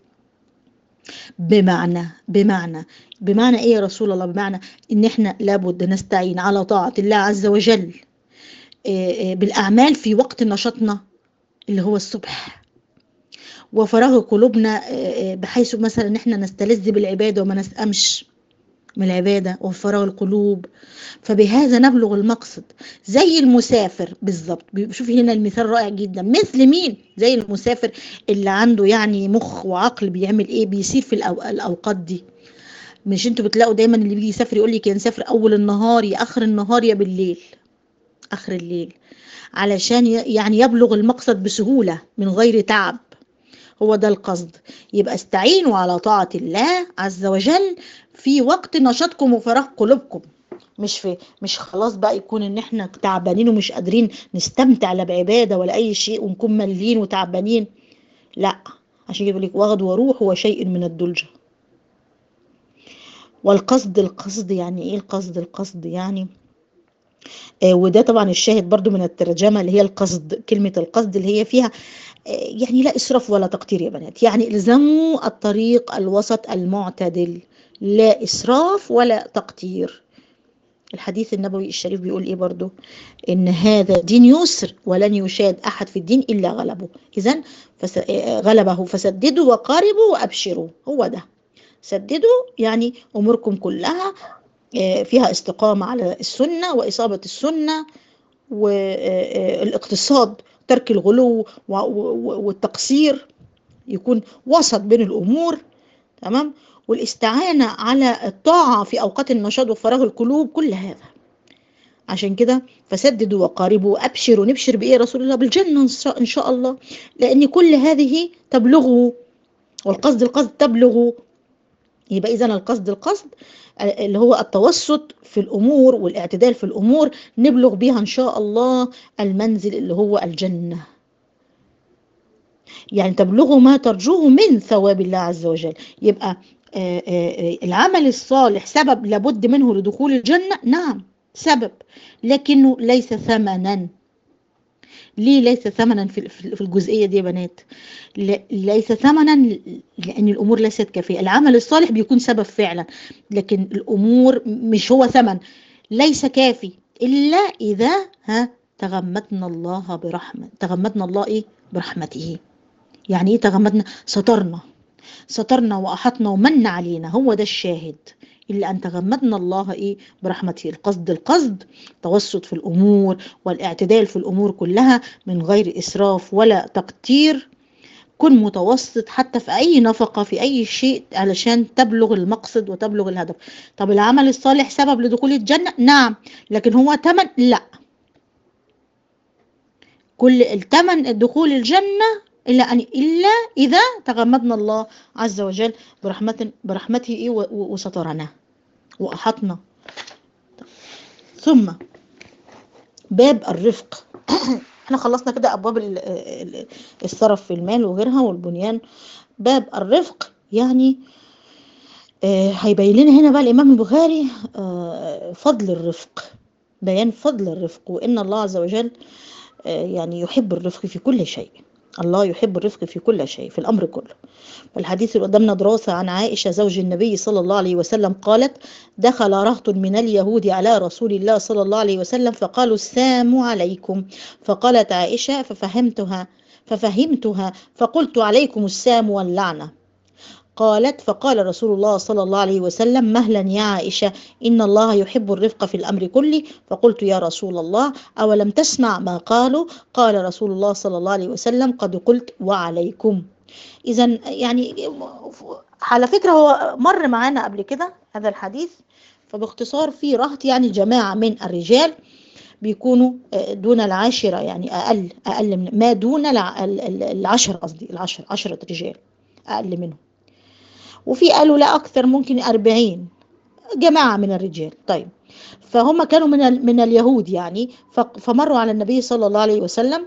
بمعنى بمعنى بمعنى ايه يا رسول الله بمعنى ان احنا لابد نستعين على طاعة الله عز وجل بالأعمال في وقت نشاطنا اللي هو الصبح وفراغ قلوبنا بحيث مثلا ان احنا نستلذ بالعبادة وما نسأمش من العبادة وفراغ القلوب فبهذا نبلغ المقصد زي المسافر بالظبط شوفي هنا المثال رائع جدا مثل مين زي المسافر اللي عنده يعني مخ وعقل بيعمل ايه بيسير في الأو... الأوقات دي مش انتوا بتلاقوا دايما اللي بيجي يسافر يقول لك يا نسافر اول النهار يا اخر النهار يا بالليل اخر الليل علشان يعني يبلغ المقصد بسهولة من غير تعب هو ده القصد يبقى استعينوا على طاعة الله عز وجل في وقت نشاطكم وفراغ قلوبكم مش في مش خلاص بقى يكون ان احنا تعبانين ومش قادرين نستمتع لا بعباده ولا اي شيء ونكون ملين وتعبانين لا عشان يقول لك وغد وروح وشيء من الدلجه والقصد القصد يعني ايه القصد القصد يعني آه وده طبعا الشاهد برضو من الترجمة اللي هي القصد كلمة القصد اللي هي فيها آه يعني لا إسراف ولا تقتير يا بنات يعني الزموا الطريق الوسط المعتدل لا إسراف ولا تقتير الحديث النبوي الشريف بيقول ايه برضو ان هذا دين يسر ولن يشاد احد في الدين الا غلبه اذا فس... غلبه فسددوا وقاربوا وابشروا هو ده سددوا يعني اموركم كلها فيها استقامه على السنه واصابه السنه والاقتصاد ترك الغلو والتقصير يكون وسط بين الامور تمام والاستعانة على الطاعة في أوقات النشاط وفراغ القلوب كل هذا عشان كده فسددوا وقاربوا وأبشروا نبشر بإيه رسول الله بالجنة إن شاء الله لأن كل هذه تبلغوا والقصد القصد تبلغوا يبقى إذا القصد القصد اللي هو التوسط في الأمور والاعتدال في الأمور نبلغ بها إن شاء الله المنزل اللي هو الجنة يعني تبلغوا ما ترجوه من ثواب الله عز وجل يبقى آآ آآ العمل الصالح سبب لابد منه لدخول الجنة نعم سبب لكنه ليس ثمنا ليه ليس ثمنا في الجزئية دي يا بنات ليس ثمنا لأن الأمور ليست كافية العمل الصالح بيكون سبب فعلا لكن الأمور مش هو ثمن ليس كافي إلا إذا ها تغمدنا الله برحمة تغمدنا الله إيه برحمته يعني إيه تغمدنا سترنا سترنا وأحطنا ومن علينا هو ده الشاهد إلا أن تغمدنا الله إيه برحمته القصد القصد توسط في الأمور والاعتدال في الأمور كلها من غير إسراف ولا تقتير كن متوسط حتى في أي نفقة في أي شيء علشان تبلغ المقصد وتبلغ الهدف طب العمل الصالح سبب لدخول الجنة نعم لكن هو تمن لا كل التمن دخول الجنة إلا أن إلا إذا تغمدنا الله عز وجل برحمة برحمته إيه وسترنا وأحطنا ثم باب الرفق احنا خلصنا كده أبواب الصرف في المال وغيرها والبنيان باب الرفق يعني آه هيبين لنا هنا بقى الإمام البخاري آه فضل الرفق بيان فضل الرفق وإن الله عز وجل آه يعني يحب الرفق في كل شيء الله يحب الرفق في كل شيء في الأمر كله والحديث اللي قدامنا دراسة عن عائشة زوج النبي صلى الله عليه وسلم قالت دخل رهط من اليهود على رسول الله صلى الله عليه وسلم فقالوا السلام عليكم فقالت عائشة ففهمتها ففهمتها فقلت عليكم السام واللعنة قالت فقال رسول الله صلى الله عليه وسلم مهلا يا عائشة إن الله يحب الرفق في الأمر كله فقلت يا رسول الله أولم تسمع ما قالوا قال رسول الله صلى الله عليه وسلم قد قلت وعليكم إذا يعني على فكرة هو مر معانا قبل كده هذا الحديث فباختصار في رهط يعني جماعة من الرجال بيكونوا دون العاشرة يعني أقل أقل من ما دون العشرة قصدي العشرة عشرة رجال أقل منهم وفي قالوا لا أكثر ممكن أربعين جماعة من الرجال طيب فهم كانوا من من اليهود يعني فمروا على النبي صلى الله عليه وسلم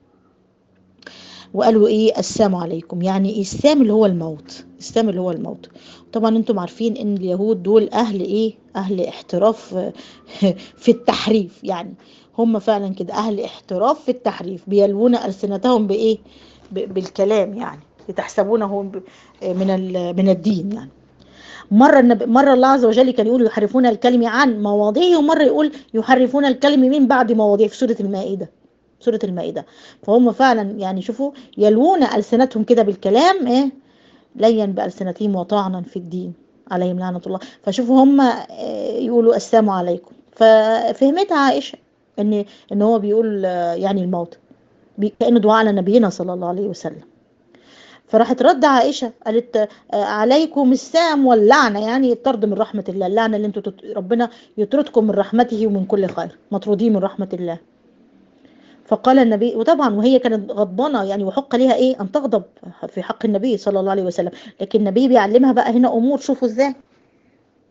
وقالوا ايه السلام عليكم يعني ايه السام اللي هو الموت السام اللي هو الموت طبعا انتم عارفين ان اليهود دول اهل ايه اهل احتراف في التحريف يعني هم فعلا كده اهل احتراف في التحريف بيلوون السنتهم بايه بالكلام يعني لتحسبونه من من الدين يعني مرة النبي مرة الله عز وجل كان يقول يحرفون الكلمة عن مواضعه ومرة يقول يحرفون الكلمة من بعد مواضعه في سورة المائدة سورة المائدة فهم فعلا يعني شوفوا يلوون ألسنتهم كده بالكلام ايه لين بألسنتهم وطعنا في الدين عليهم لعنة الله فشوفوا هم يقولوا السلام عليكم ففهمتها عائشة ان ان هو بيقول يعني الموت كأنه دعاء على نبينا صلى الله عليه وسلم فراحت رد عائشه قالت عليكم السام واللعنه يعني الطرد من رحمه الله اللعنه اللي انتوا تت... ربنا يطردكم من رحمته ومن كل خير مطرودين من رحمه الله فقال النبي وطبعا وهي كانت غضبانه يعني وحق ليها ايه ان تغضب في حق النبي صلى الله عليه وسلم لكن النبي بيعلمها بقى هنا امور شوفوا ازاي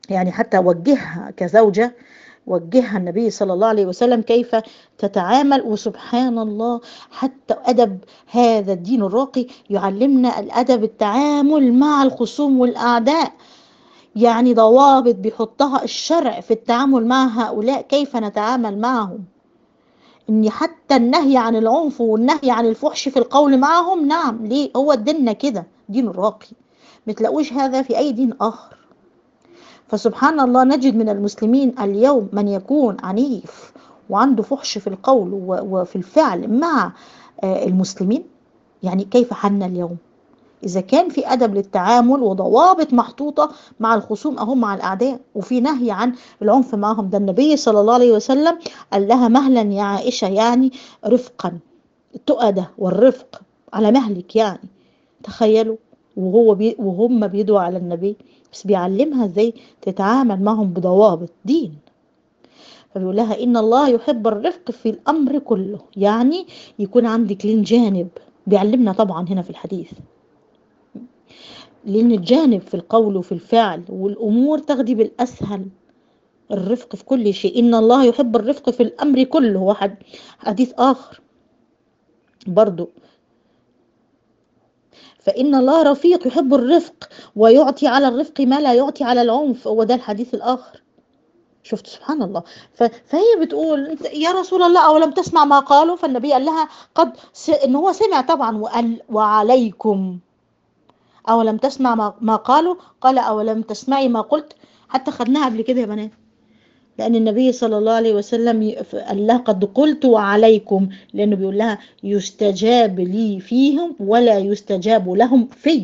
يعني حتى وجهها كزوجة وجهها النبي صلى الله عليه وسلم كيف تتعامل وسبحان الله حتى أدب هذا الدين الراقي يعلمنا الأدب التعامل مع الخصوم والأعداء يعني ضوابط بيحطها الشرع في التعامل مع هؤلاء كيف نتعامل معهم ان حتى النهي عن العنف والنهي عن الفحش في القول معهم نعم ليه هو ديننا كده دين راقي متلاقوش هذا في اي دين اخر فسبحان الله نجد من المسلمين اليوم من يكون عنيف وعنده فحش في القول وفي الفعل مع المسلمين يعني كيف حالنا اليوم إذا كان في أدب للتعامل وضوابط محطوطة مع الخصوم أو مع الأعداء وفي نهي عن العنف معهم ده النبي صلى الله عليه وسلم قال لها مهلا يا عائشة يعني رفقا التؤدة والرفق على مهلك يعني تخيلوا وهو بي وهم بيدعوا على النبي بس بيعلمها ازاي تتعامل معهم بضوابط دين فبيقول لها ان الله يحب الرفق في الامر كله يعني يكون عندك لين جانب بيعلمنا طبعا هنا في الحديث لأن الجانب في القول وفي الفعل والأمور تاخدي بالأسهل الرفق في كل شيء إن الله يحب الرفق في الأمر كله واحد حديث آخر برضو فإن الله رفيق يحب الرفق ويعطي على الرفق ما لا يعطي على العنف هو ده الحديث الآخر شفت سبحان الله فهي بتقول يا رسول الله أولم تسمع ما قالوا فالنبي قال لها قد س... إن هو سمع طبعا وقال وعليكم أولم تسمع ما قالوا قال أولم تسمعي ما قلت حتى خدناها قبل كده يا بنات لأن النبي صلى الله عليه وسلم قال لها قد قلت وعليكم لأنه بيقول لها يستجاب لي فيهم ولا يستجاب لهم في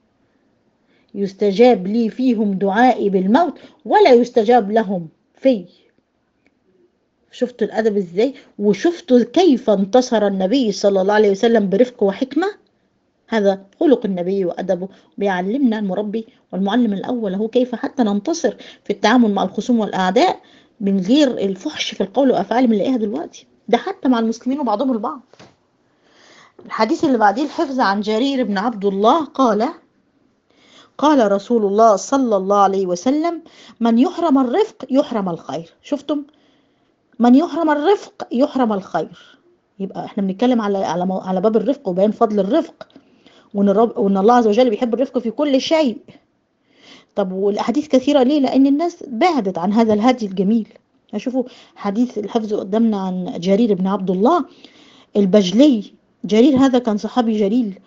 يستجاب لي فيهم دعائي بالموت ولا يستجاب لهم في شفتوا الأدب إزاي وشفتوا كيف انتصر النبي صلى الله عليه وسلم برفق وحكمة هذا خلق النبي وأدبه بيعلمنا المربي والمعلم الأول هو كيف حتى ننتصر في التعامل مع الخصوم والأعداء من غير الفحش في القول وأفعال بنلاقيها دلوقتي ده حتى مع المسلمين وبعضهم البعض الحديث اللي بعديه الحفظ عن جرير بن عبد الله قال قال رسول الله صلى الله عليه وسلم من يحرم الرفق يحرم الخير شفتم من يحرم الرفق يحرم الخير يبقى احنا بنتكلم على على على باب الرفق وبيان فضل الرفق وان الرب وان الله عز وجل بيحب الرفق في كل شيء طب والاحاديث كثيره ليه لان الناس بعدت عن هذا الهدي الجميل شوفوا حديث الحفظ قدامنا عن جرير بن عبد الله البجلي جرير هذا كان صحابي جليل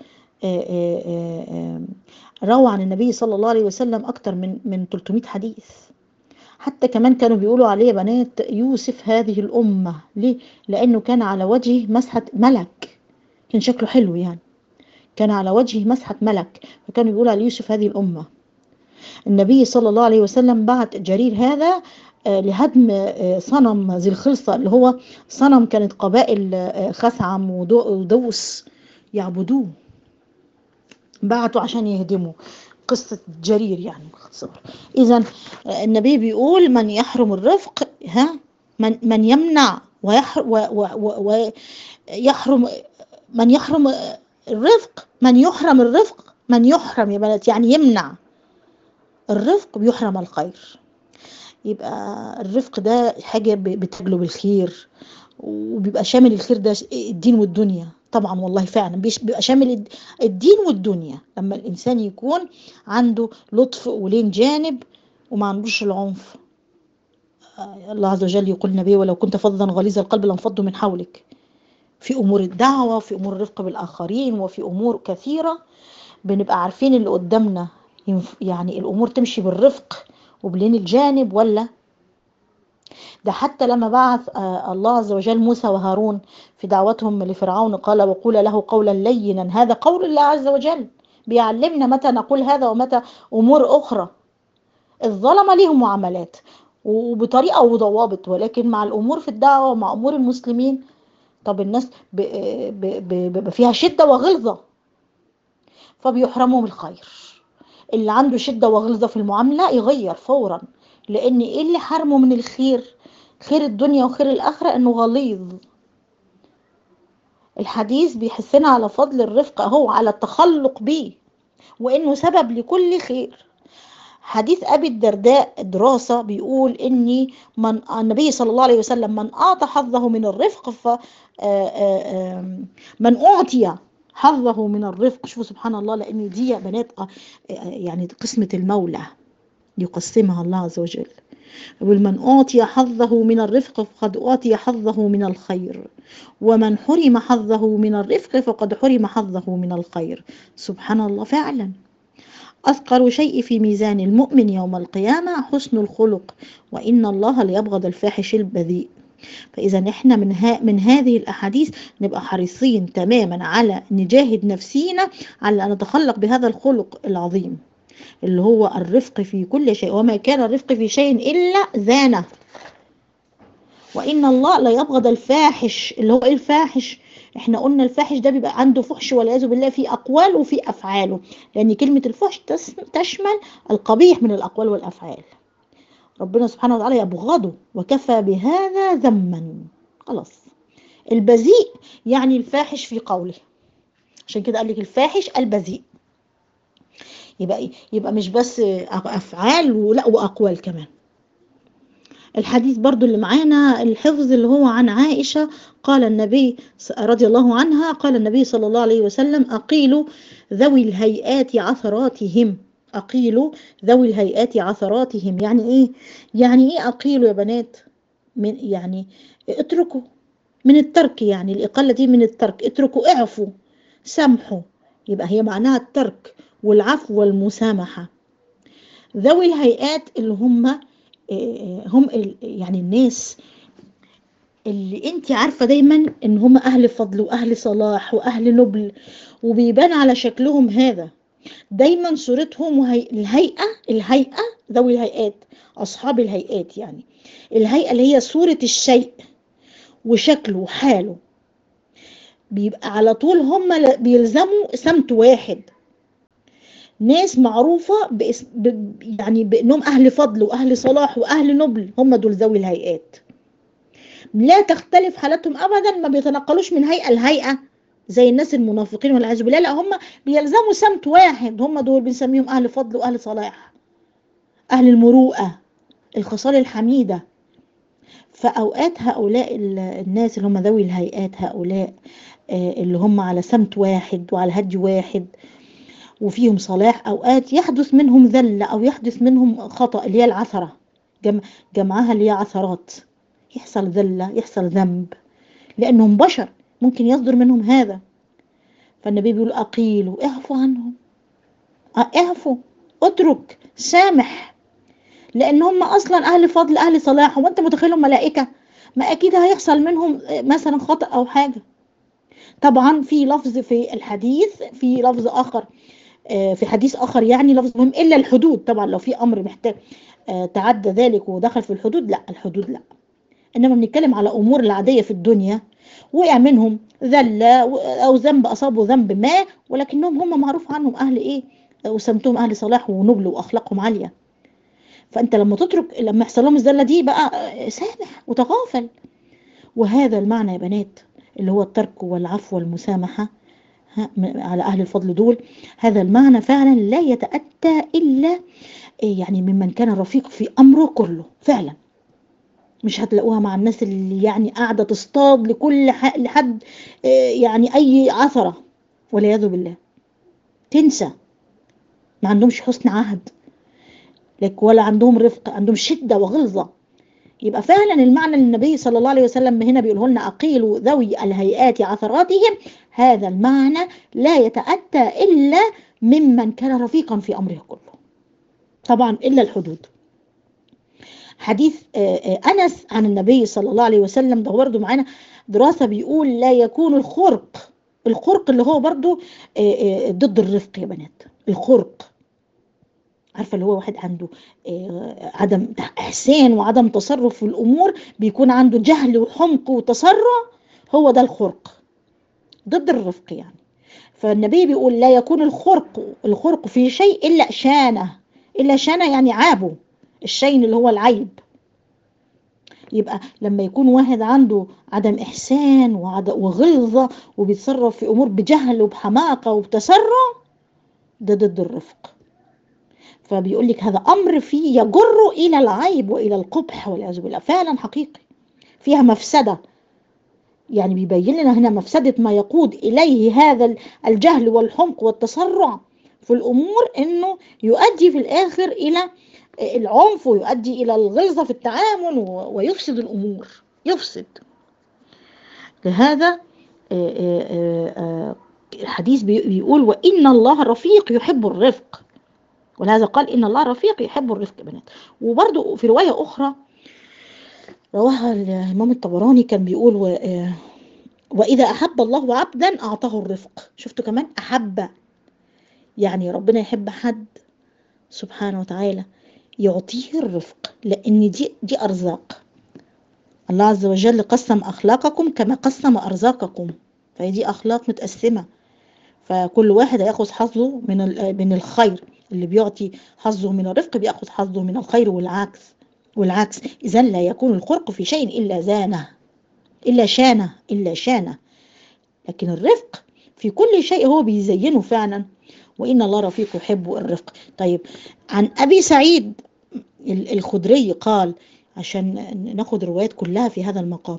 روى عن النبي صلى الله عليه وسلم اكثر من من 300 حديث حتى كمان كانوا بيقولوا عليه بنات يوسف هذه الأمة ليه؟ لأنه كان على وجهه مسحة ملك كان شكله حلو يعني كان على وجهه مسحة ملك فكانوا يقولوا على يوسف هذه الأمة النبي صلى الله عليه وسلم بعت جرير هذا لهدم صنم ذي الخلصة اللي هو صنم كانت قبائل خثعم ودوس يعبدوه بعتوا عشان يهدموا قصة جرير يعني باختصار إذا النبي بيقول من يحرم الرفق ها من من يمنع ويحرم ويحرم من يحرم الرفق من يحرم الرفق من يحرم يا بنات يعني يمنع الرفق بيحرم الخير يبقى الرفق ده حاجة بتجلب الخير وبيبقى شامل الخير ده الدين والدنيا طبعا والله فعلا بيبقى شامل الدين والدنيا لما الانسان يكون عنده لطف ولين جانب وما عندوش العنف الله عز وجل يقول النبي ولو كنت فظا غليظ القلب لانفضوا من حولك في امور الدعوه وفي امور الرفق بالاخرين وفي امور كثيره بنبقى عارفين اللي قدامنا يعني الامور تمشي بالرفق وبلين الجانب ولا ده حتى لما بعث الله عز وجل موسى وهارون في دعوتهم لفرعون قال وقول له قولا لينا هذا قول الله عز وجل بيعلمنا متى نقول هذا ومتى أمور أخرى الظلمة ليهم معاملات وبطريقة وضوابط ولكن مع الأمور في الدعوة ومع أمور المسلمين طب الناس بيبقى فيها شدة وغلظة فبيحرموا من الخير اللي عنده شدة وغلظة في المعاملة يغير فورا لأن إيه اللي حرمه من الخير خير الدنيا وخير الآخرة إنه غليظ الحديث بيحسنا على فضل الرفق أهو على التخلق بيه وإنه سبب لكل خير حديث أبي الدرداء دراسة بيقول إني من النبي صلى الله عليه وسلم من أعطى حظه من الرفق ف من أعطي حظه من الرفق شوفوا سبحان الله لأن دي يا بنات يعني قسمة المولى يقسمها الله عز وجل ومن أعطي حظه من الرفق فقد أعطي حظه من الخير ومن حرم حظه من الرفق فقد حرم حظه من الخير سبحان الله فعلا أثقل شيء في ميزان المؤمن يوم القيامة حسن الخلق وإن الله ليبغض الفاحش البذيء فإذا إحنا من, ها من هذه الأحاديث نبقى حريصين تماما على نجاهد نفسينا على أن نتخلق بهذا الخلق العظيم اللي هو الرفق في كل شيء وما كان الرفق في شيء إلا زانه وإن الله لا يبغض الفاحش اللي هو إيه الفاحش احنا قلنا الفاحش ده بيبقى عنده فحش والعياذ بالله في أقواله وفي أفعاله لأن كلمة الفحش تشمل القبيح من الأقوال والأفعال ربنا سبحانه وتعالى يبغضه وكفى بهذا ذما خلاص البذيء يعني الفاحش في قوله عشان كده قال لك الفاحش البذيء يبقى يبقى مش بس افعال ولا واقوال كمان الحديث برضو اللي معانا الحفظ اللي هو عن عائشة قال النبي رضي الله عنها قال النبي صلى الله عليه وسلم أقيلوا ذوي الهيئات عثراتهم أقيلوا ذوي الهيئات عثراتهم يعني إيه يعني إيه أقيلوا يا بنات من يعني اتركوا من الترك يعني الإقالة دي من الترك اتركوا اعفوا سامحوا يبقى هي معناها الترك والعفو والمسامحة ذوي الهيئات اللي هم هم يعني الناس اللي انت عارفة دايما ان هم اهل فضل واهل صلاح واهل نبل وبيبان على شكلهم هذا دايما صورتهم وهي الهيئة الهيئة ذوي الهيئات اصحاب الهيئات يعني الهيئة اللي هي صورة الشيء وشكله وحاله بيبقى على طول هم بيلزموا سمت واحد ناس معروفة باسم ب يعني بأنهم أهل فضل وأهل صلاح وأهل نبل هم دول ذوي الهيئات لا تختلف حالتهم أبدا ما بيتنقلوش من هيئة لهيئة زي الناس المنافقين والعياذ بالله لا هم بيلزموا سمت واحد هم دول بنسميهم أهل فضل وأهل صلاح أهل المروءة الخصال الحميدة فأوقات هؤلاء الناس اللي هم ذوي الهيئات هؤلاء اللي هم على سمت واحد وعلى هدي واحد وفيهم صلاح أوقات يحدث منهم ذلة أو يحدث منهم خطأ اللي هي العثرة جم جمعها اللي هي عثرات يحصل ذلة يحصل ذنب لأنهم بشر ممكن يصدر منهم هذا فالنبي بيقول أقيلوا اعفوا عنهم اعفوا اترك سامح لأن هم أصلا أهل فضل أهل صلاح وأنت متخيلهم ملائكة ما أكيد هيحصل منهم مثلا خطأ أو حاجة طبعا في لفظ في الحديث في لفظ آخر في حديث آخر يعني لفظ مهم إلا الحدود طبعا لو في أمر محتاج تعدى ذلك ودخل في الحدود لا الحدود لا إنما بنتكلم على أمور العادية في الدنيا وقع منهم ذلة أو ذنب أصابوا ذنب ما ولكنهم هم معروف عنهم أهل إيه وسمتهم أهل صلاح ونبل وأخلاقهم عالية فأنت لما تترك لما يحصل لهم الذلة دي بقى سامح وتغافل وهذا المعنى يا بنات اللي هو الترك والعفو والمسامحة على أهل الفضل دول هذا المعنى فعلا لا يتأتى إلا يعني ممن كان رفيق في أمره كله فعلا مش هتلاقوها مع الناس اللي يعني قاعدة تصطاد لكل حد يعني أي عثرة والعياذ بالله تنسى ما عندهمش حسن عهد لك ولا عندهم رفق عندهم شدة وغلظة يبقى فعلا المعنى اللي النبي صلى الله عليه وسلم هنا بيقوله لنا أقيلوا ذوي الهيئات عثراتهم هذا المعنى لا يتأتى إلا ممن كان رفيقا في أمره كله طبعا إلا الحدود حديث أنس عن النبي صلى الله عليه وسلم ده برضه معانا دراسة بيقول لا يكون الخرق الخرق اللي هو برضه ضد الرفق يا بنات الخرق عارفه اللي هو واحد عنده عدم احسان وعدم تصرف في الامور بيكون عنده جهل وحمق وتسرع هو ده الخرق ضد الرفق يعني فالنبي بيقول لا يكون الخرق الخرق في شيء الا شانه الا شانه يعني عابه الشين اللي هو العيب يبقى لما يكون واحد عنده عدم احسان وغلظه وبيتصرف في امور بجهل وبحماقه وبتسرع ده ضد الرفق فبيقول لك هذا امر فيه يجر الى العيب والى القبح والعياذ بالله فعلا حقيقي فيها مفسده يعني بيبين لنا هنا مفسده ما يقود اليه هذا الجهل والحمق والتسرع في الامور انه يؤدي في الاخر الى العنف ويؤدي الى الغلظه في التعامل ويفسد الامور يفسد لهذا الحديث بيقول وان الله رفيق يحب الرفق ولهذا قال ان الله رفيق يحب الرفق بنات وبرده في روايه اخرى رواها الامام الطبراني كان بيقول و واذا احب الله عبدا اعطاه الرفق شفتوا كمان احب يعني ربنا يحب حد سبحانه وتعالى يعطيه الرفق لان دي دي ارزاق الله عز وجل قسم اخلاقكم كما قسم ارزاقكم فهي دي اخلاق متقسمه فكل واحد هياخذ حظه من من الخير اللي بيعطي حظه من الرفق بياخذ حظه من الخير والعكس والعكس اذا لا يكون الخرق في شيء الا زانه الا شانه الا شانه لكن الرفق في كل شيء هو بيزينه فعلا وان الله رفيق يحب الرفق طيب عن ابي سعيد الخدري قال عشان ناخد الروايات كلها في هذا المقام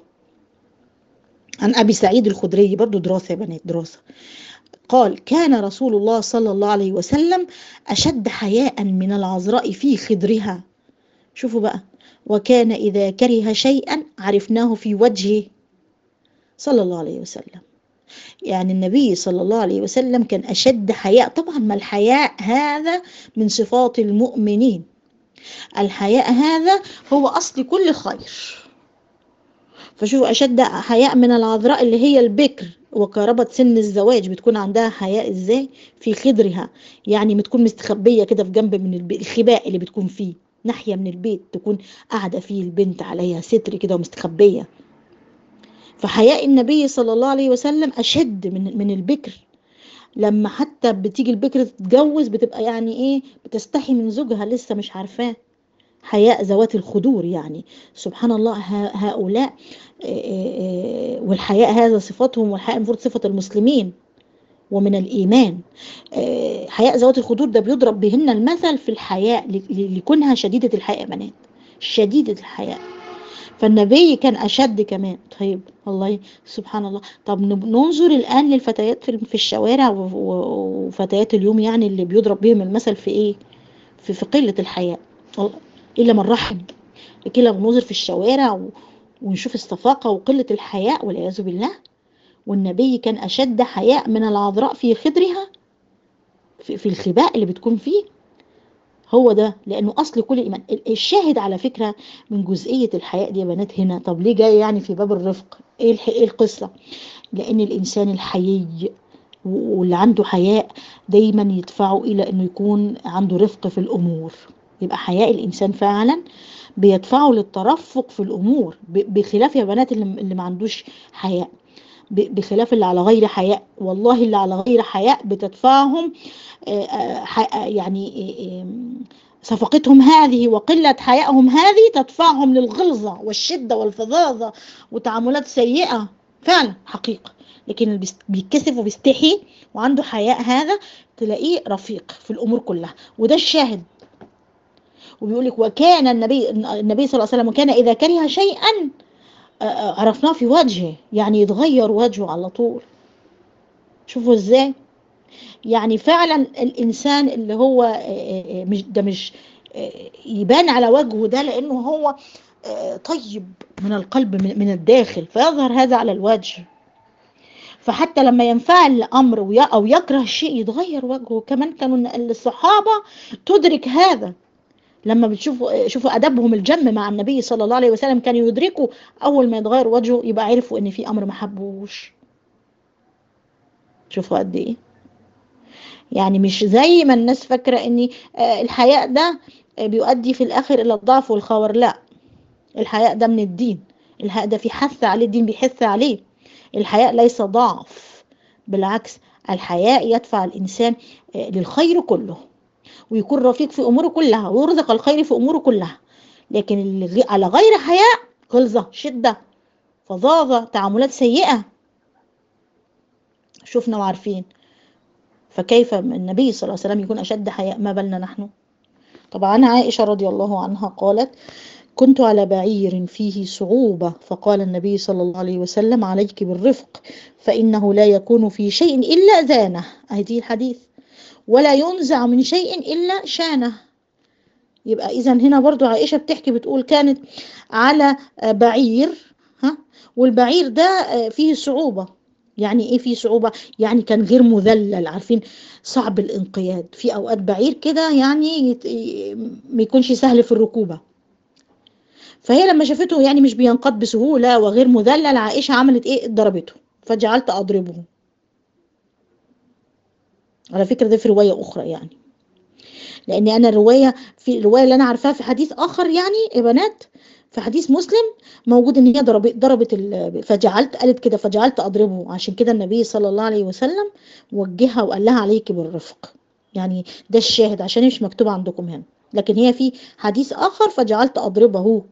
عن ابي سعيد الخدري برضو دراسه يا بنات دراسه قال كان رسول الله صلى الله عليه وسلم اشد حياء من العذراء في خدرها شوفوا بقى وكان اذا كره شيئا عرفناه في وجهه صلى الله عليه وسلم يعني النبي صلى الله عليه وسلم كان اشد حياء طبعا ما الحياء هذا من صفات المؤمنين الحياء هذا هو اصل كل خير فشوفوا اشد حياء من العذراء اللي هي البكر وقاربة سن الزواج بتكون عندها حياء ازاي في خدرها يعني بتكون مستخبية كده في جنب من الخباء اللي بتكون فيه ناحية من البيت تكون قاعدة فيه البنت عليها ستر كده ومستخبية فحياء النبي صلى الله عليه وسلم أشد من من البكر لما حتى بتيجي البكر تتجوز بتبقى يعني ايه بتستحي من زوجها لسه مش عارفاه حياء ذوات الخدور يعني سبحان الله هؤلاء والحياء هذا صفاتهم والحياء المفروض صفة المسلمين ومن الإيمان حياء ذوات الخدور ده بيضرب بهن المثل في الحياء لكونها شديدة الحياء بنات شديدة الحياء فالنبي كان أشد كمان طيب الله سبحان الله طب ننظر الآن للفتيات في الشوارع وفتيات اليوم يعني اللي بيضرب بهم المثل في إيه في, في قلة الحياء إلا من رحم لكن لما ننظر في الشوارع ونشوف الصفاقة وقلة الحياء والعياذ بالله والنبي كان أشد حياء من العذراء في خدرها في, في الخباء اللي بتكون فيه هو ده لأنه أصل كل إيمان الشاهد على فكرة من جزئية الحياء دي يا بنات هنا طب ليه جاي يعني في باب الرفق إيه, إيه القصة لأن الإنسان الحيي واللي عنده حياء دايما يدفعه إلى أنه يكون عنده رفق في الأمور يبقى حياء الإنسان فعلا بيدفعه للترفق في الأمور بخلاف يا بنات اللي, اللي ما عندوش حياء بخلاف اللي على غير حياء والله اللي على غير حياء بتدفعهم يعني صفقتهم هذه وقلة حيائهم هذه تدفعهم للغلظة والشدة والفظاظة وتعاملات سيئة فعلا حقيقة لكن اللي بيتكسف وبيستحي وعنده حياء هذا تلاقيه رفيق في الأمور كلها وده الشاهد وبيقول لك وكان النبي النبي صلى الله عليه وسلم وكان إذا كره شيئا عرفناه في وجهه يعني يتغير وجهه على طول شوفوا ازاي يعني فعلا الانسان اللي هو مش ده مش يبان على وجهه ده لانه هو طيب من القلب من الداخل فيظهر هذا على الوجه فحتى لما ينفعل الامر او يكره الشيء يتغير وجهه كمان كانوا الصحابه تدرك هذا لما بتشوفوا شوفوا ادبهم الجم مع النبي صلى الله عليه وسلم كانوا يدركوا اول ما يتغير وجهه يبقى عرفوا ان في امر ما حبوش شوفوا قد ايه يعني مش زي ما الناس فاكره ان الحياء ده بيؤدي في الاخر الى الضعف والخور لا الحياء ده من الدين الحياء ده في حث عليه الدين بيحث عليه الحياء ليس ضعف بالعكس الحياء يدفع الانسان للخير كله ويكون رفيق في اموره كلها ويرزق الخير في اموره كلها لكن اللي على غير حياء غلظه شده فظاظه تعاملات سيئه شفنا وعارفين فكيف النبي صلى الله عليه وسلم يكون اشد حياء ما بالنا نحن طبعا عائشة رضي الله عنها قالت كنت على بعير فيه صعوبة فقال النبي صلى الله عليه وسلم عليك بالرفق فإنه لا يكون في شيء إلا زانه هذه الحديث ولا ينزع من شيء إلا شانه يبقى إذا هنا برضو عائشة بتحكي بتقول كانت على بعير ها والبعير ده فيه صعوبة يعني ايه فيه صعوبة يعني كان غير مذلل عارفين صعب الانقياد في اوقات بعير كده يعني يت... ما يكونش سهل في الركوبة فهي لما شافته يعني مش بينقض بسهولة وغير مذلل عائشة عملت ايه ضربته فجعلت اضربه على فكرة ده في رواية اخرى يعني لان انا الرواية في الرواية اللي انا عارفاها في حديث اخر يعني يا بنات في حديث مسلم موجود ان هي ضربت ضربت فجعلت قالت كده فجعلت اضربه عشان كده النبي صلى الله عليه وسلم وجهها وقال لها عليك بالرفق يعني ده الشاهد عشان مش مكتوب عندكم هنا لكن هي في حديث اخر فجعلت اضربه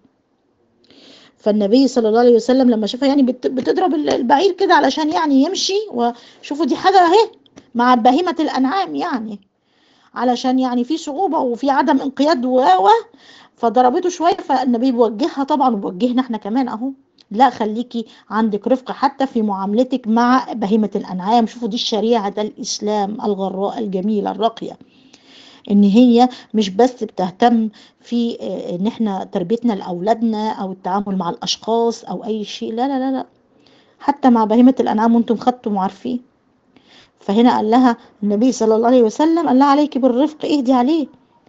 فالنبي صلى الله عليه وسلم لما شافها يعني بتضرب البعير كده علشان يعني يمشي وشوفوا دي حاجه اهي مع بهيمه الانعام يعني علشان يعني في صعوبه وفي عدم انقياد و فضربته شويه فالنبي بيوجهها طبعا وبيوجهنا احنا كمان اهو لا خليكي عندك رفق حتى في معاملتك مع بهيمه الانعام شوفوا دي الشريعه ده الاسلام الغراء الجميله الراقيه ان هي مش بس بتهتم في ان احنا تربيتنا لاولادنا او التعامل مع الاشخاص او اي شيء لا لا لا لا حتى مع بهيمه الانعام وانتم خدتم وعارفين فهنا قال لها النبي صلى الله عليه وسلم قال لها عليك بالرفق اهدي عليه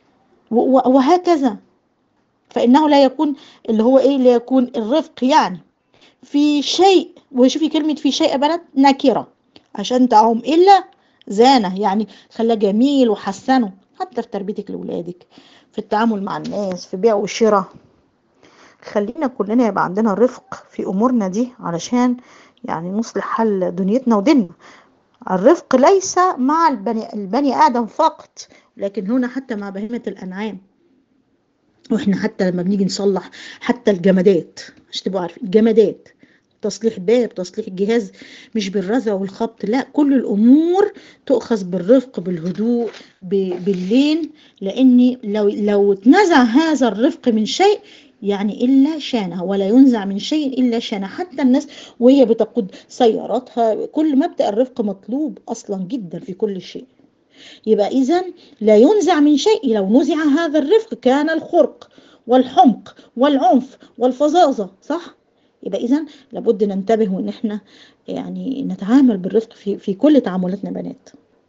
وهكذا فإنه لا يكون اللي هو إيه لا يكون الرفق يعني في شيء وشوفي كلمة في شيء بنات نكرة عشان تعوم إلا زانه يعني خلاه جميل وحسنه حتى في تربيتك لأولادك في التعامل مع الناس في بيع وشراء خلينا كلنا يبقى عندنا رفق في أمورنا دي علشان يعني نصلح حل دنيتنا وديننا الرفق ليس مع البني, البني آدم فقط لكن هنا حتى مع بهيمة الأنعام واحنا حتى لما بنيجي نصلح حتى الجمادات عشان تبقوا عارفين الجمادات تصليح باب تصليح جهاز مش بالرزع والخبط لا كل الامور تؤخذ بالرفق بالهدوء باللين لان لو لو اتنزع هذا الرفق من شيء يعني الا شانه ولا ينزع من شيء الا شانه حتى الناس وهي بتقود سياراتها كل مبدا الرفق مطلوب اصلا جدا في كل شيء يبقى إذا لا ينزع من شيء لو نزع هذا الرفق كان الخرق والحمق والعنف والفظاظة صح؟ يبقى إذا لابد ننتبه وإن إحنا يعني نتعامل بالرفق في في كل تعاملاتنا بنات.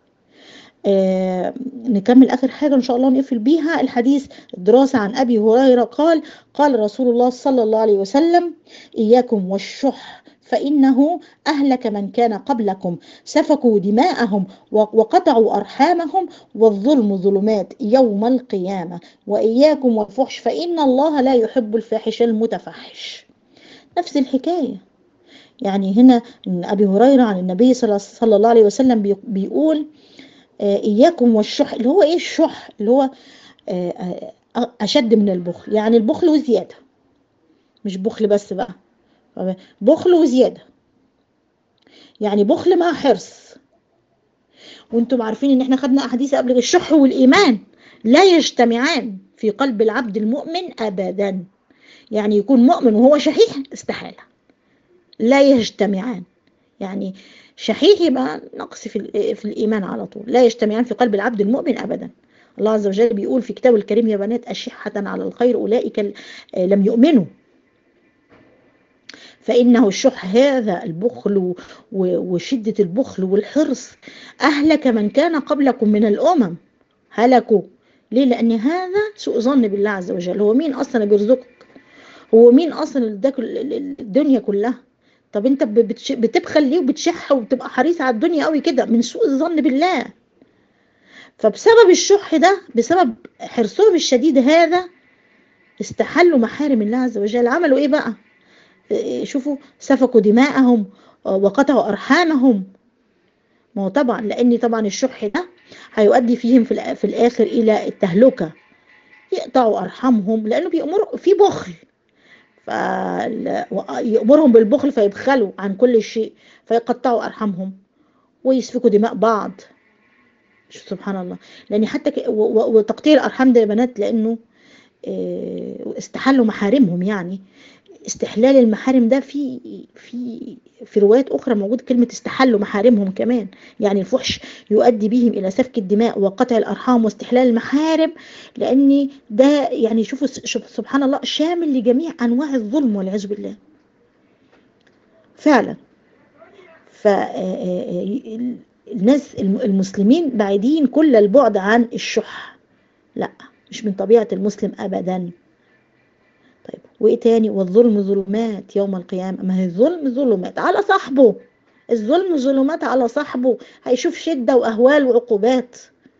آه نكمل آخر حاجة إن شاء الله نقفل بيها الحديث الدراسة عن أبي هريرة قال قال رسول الله صلى الله عليه وسلم إياكم والشح فإنه أهلك من كان قبلكم سفكوا دماءهم وقطعوا أرحامهم والظلم ظلمات يوم القيامة وإياكم والفحش فإن الله لا يحب الفاحش المتفحش نفس الحكاية يعني هنا أبي هريرة عن النبي صلى الله عليه وسلم بيقول إياكم والشح اللي هو إيه الشح اللي هو أشد من البخل يعني البخل وزيادة مش بخل بس بقى بخل وزيادة يعني بخل مع حرص وانتم عارفين ان احنا خدنا احاديث قبل الشح والايمان لا يجتمعان في قلب العبد المؤمن ابدا يعني يكون مؤمن وهو شحيح استحالة لا يجتمعان يعني شحيح يبقى نقص في, في الايمان على طول لا يجتمعان في قلب العبد المؤمن ابدا الله عز وجل بيقول في كتابه الكريم يا بنات أشحة على الخير أولئك لم يؤمنوا فإنه الشح هذا البخل وشدة البخل والحرص أهلك من كان قبلكم من الأمم هلكوا ليه لأن هذا سوء ظن بالله عز وجل هو مين أصلا بيرزقك هو مين أصلا الدنيا كلها طب انت بتبخل ليه وبتشح وبتبقى حريص على الدنيا قوي كده من سوء الظن بالله فبسبب الشح ده بسبب حرصهم الشديد هذا استحلوا محارم الله عز وجل عملوا ايه بقى شوفوا سفكوا دماءهم وقطعوا أرحامهم ما هو طبعا لأن طبعا الشح ده هيؤدي فيهم في الآخر إلى التهلكة يقطعوا أرحامهم لأنه بيأمر في بخل فيأمرهم بالبخل فيبخلوا عن كل شيء فيقطعوا أرحامهم ويسفكوا دماء بعض شوف سبحان الله لان حتى ك... و... و... وتقطيع الارحام ده يا بنات لانه آه، استحلوا محارمهم يعني استحلال المحارم ده في في في روايات اخرى موجود كلمه استحلوا محارمهم كمان يعني الفحش يؤدي بهم الى سفك الدماء وقطع الارحام واستحلال المحارم لان ده يعني شوفوا س- شوف سبحان الله شامل لجميع انواع الظلم والعياذ بالله فعلا ف آه، آه، الناس الم- المسلمين بعيدين كل البعد عن الشح لا مش من طبيعه المسلم ابدا طيب وايه تاني والظلم ظلمات يوم القيامة ما هي الظلم ظلمات على صاحبه الظلم ظلمات على صاحبه هيشوف شدة واهوال وعقوبات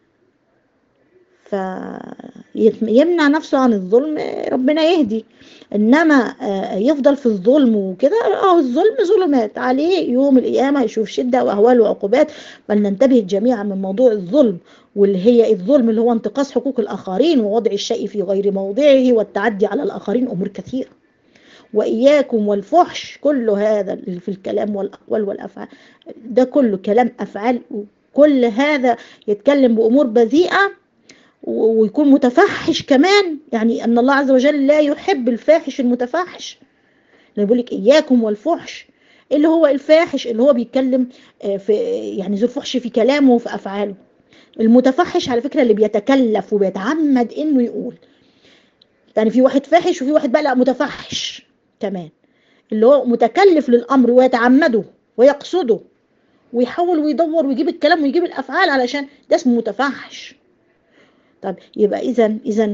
فيمنع نفسه عن الظلم ربنا يهدي انما آه، يفضل في الظلم وكده اه الظلم ظلمات عليه يوم القيامة يشوف شدة واهوال وعقوبات فلننتبه جميعا من موضوع الظلم واللي هي الظلم اللي هو انتقاص حقوق الآخرين ووضع الشيء في غير موضعه والتعدي على الآخرين أمور كثيرة وإياكم والفحش كل هذا اللي في الكلام والأقوال والأفعال ده كله كلام أفعال كل هذا يتكلم بأمور بذيئة و- ويكون متفحش كمان يعني أن الله عز وجل لا يحب الفاحش المتفحش لما بيقول لك إياكم والفحش اللي هو الفاحش اللي هو بيتكلم آه، في يعني ذو الفحش في كلامه وفي أفعاله المتفحش على فكرة اللي بيتكلف وبيتعمد انه يقول يعني في واحد فاحش وفي واحد بقى لا متفحش كمان اللي هو متكلف للامر ويتعمده ويقصده ويحاول ويدور ويجيب الكلام ويجيب الافعال علشان ده اسمه متفحش طب يبقى اذا اذا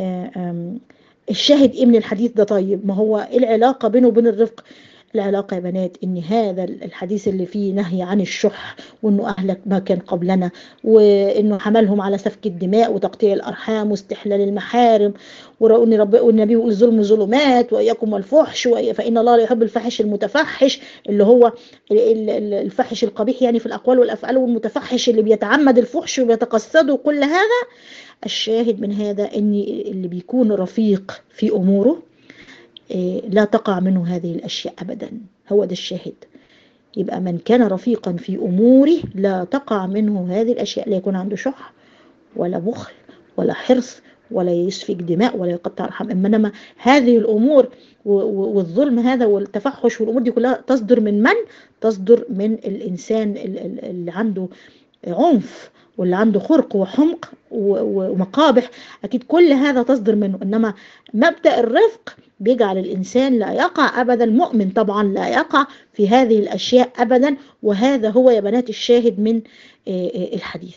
الشاهد ايه من الحديث ده طيب ما هو ايه العلاقه بينه وبين الرفق العلاقة يا بنات إن هذا الحديث اللي فيه نهي عن الشح وإنه أهلك ما كان قبلنا وإنه حملهم على سفك الدماء وتقطيع الأرحام واستحلال المحارم وإن رب والنبي يقول الظلم ظلمات وإياكم والفحش وإي- فإن الله لا يحب الفاحش المتفحش اللي هو ال- ال- ال- الفاحش القبيح يعني في الأقوال والأفعال والمتفحش اللي بيتعمد الفحش وبيتقصده كل هذا الشاهد من هذا إن اللي بيكون رفيق في أموره إيه، لا تقع منه هذه الأشياء أبدا هو ده الشاهد يبقى من كان رفيقا في أموره لا تقع منه هذه الأشياء لا يكون عنده شح ولا بخل ولا حرص ولا يسفك دماء ولا يقطع أرحام إنما هذه الأمور و- و- والظلم هذا والتفحش والأمور دي كلها تصدر من من؟ تصدر من الإنسان ال- ال- اللي عنده عنف واللي عنده خرق وحمق و- و- ومقابح أكيد كل هذا تصدر منه إنما مبدأ الرفق بيجعل الإنسان لا يقع أبدا مؤمن طبعا لا يقع في هذه الأشياء أبدا وهذا هو يا بنات الشاهد من آه، آه، الحديث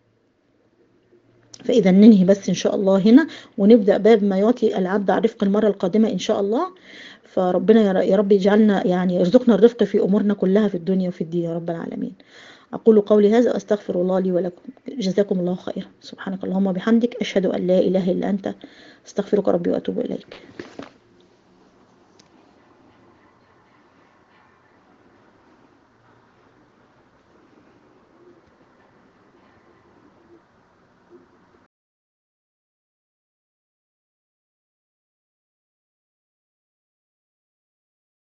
فإذا ننهي بس إن شاء الله هنا ونبدأ باب ما يعطي العبد على رفق المرة القادمة إن شاء الله فربنا يا ر- يا رب يجعلنا يعني يرزقنا الرفق في أمورنا كلها في الدنيا وفي الدين يا رب العالمين أقول قولي هذا وأستغفر الله لي ولكم جزاكم الله خيرا سبحانك اللهم وبحمدك أشهد أن لا إله إلا أنت أستغفرك ربي وأتوب إليك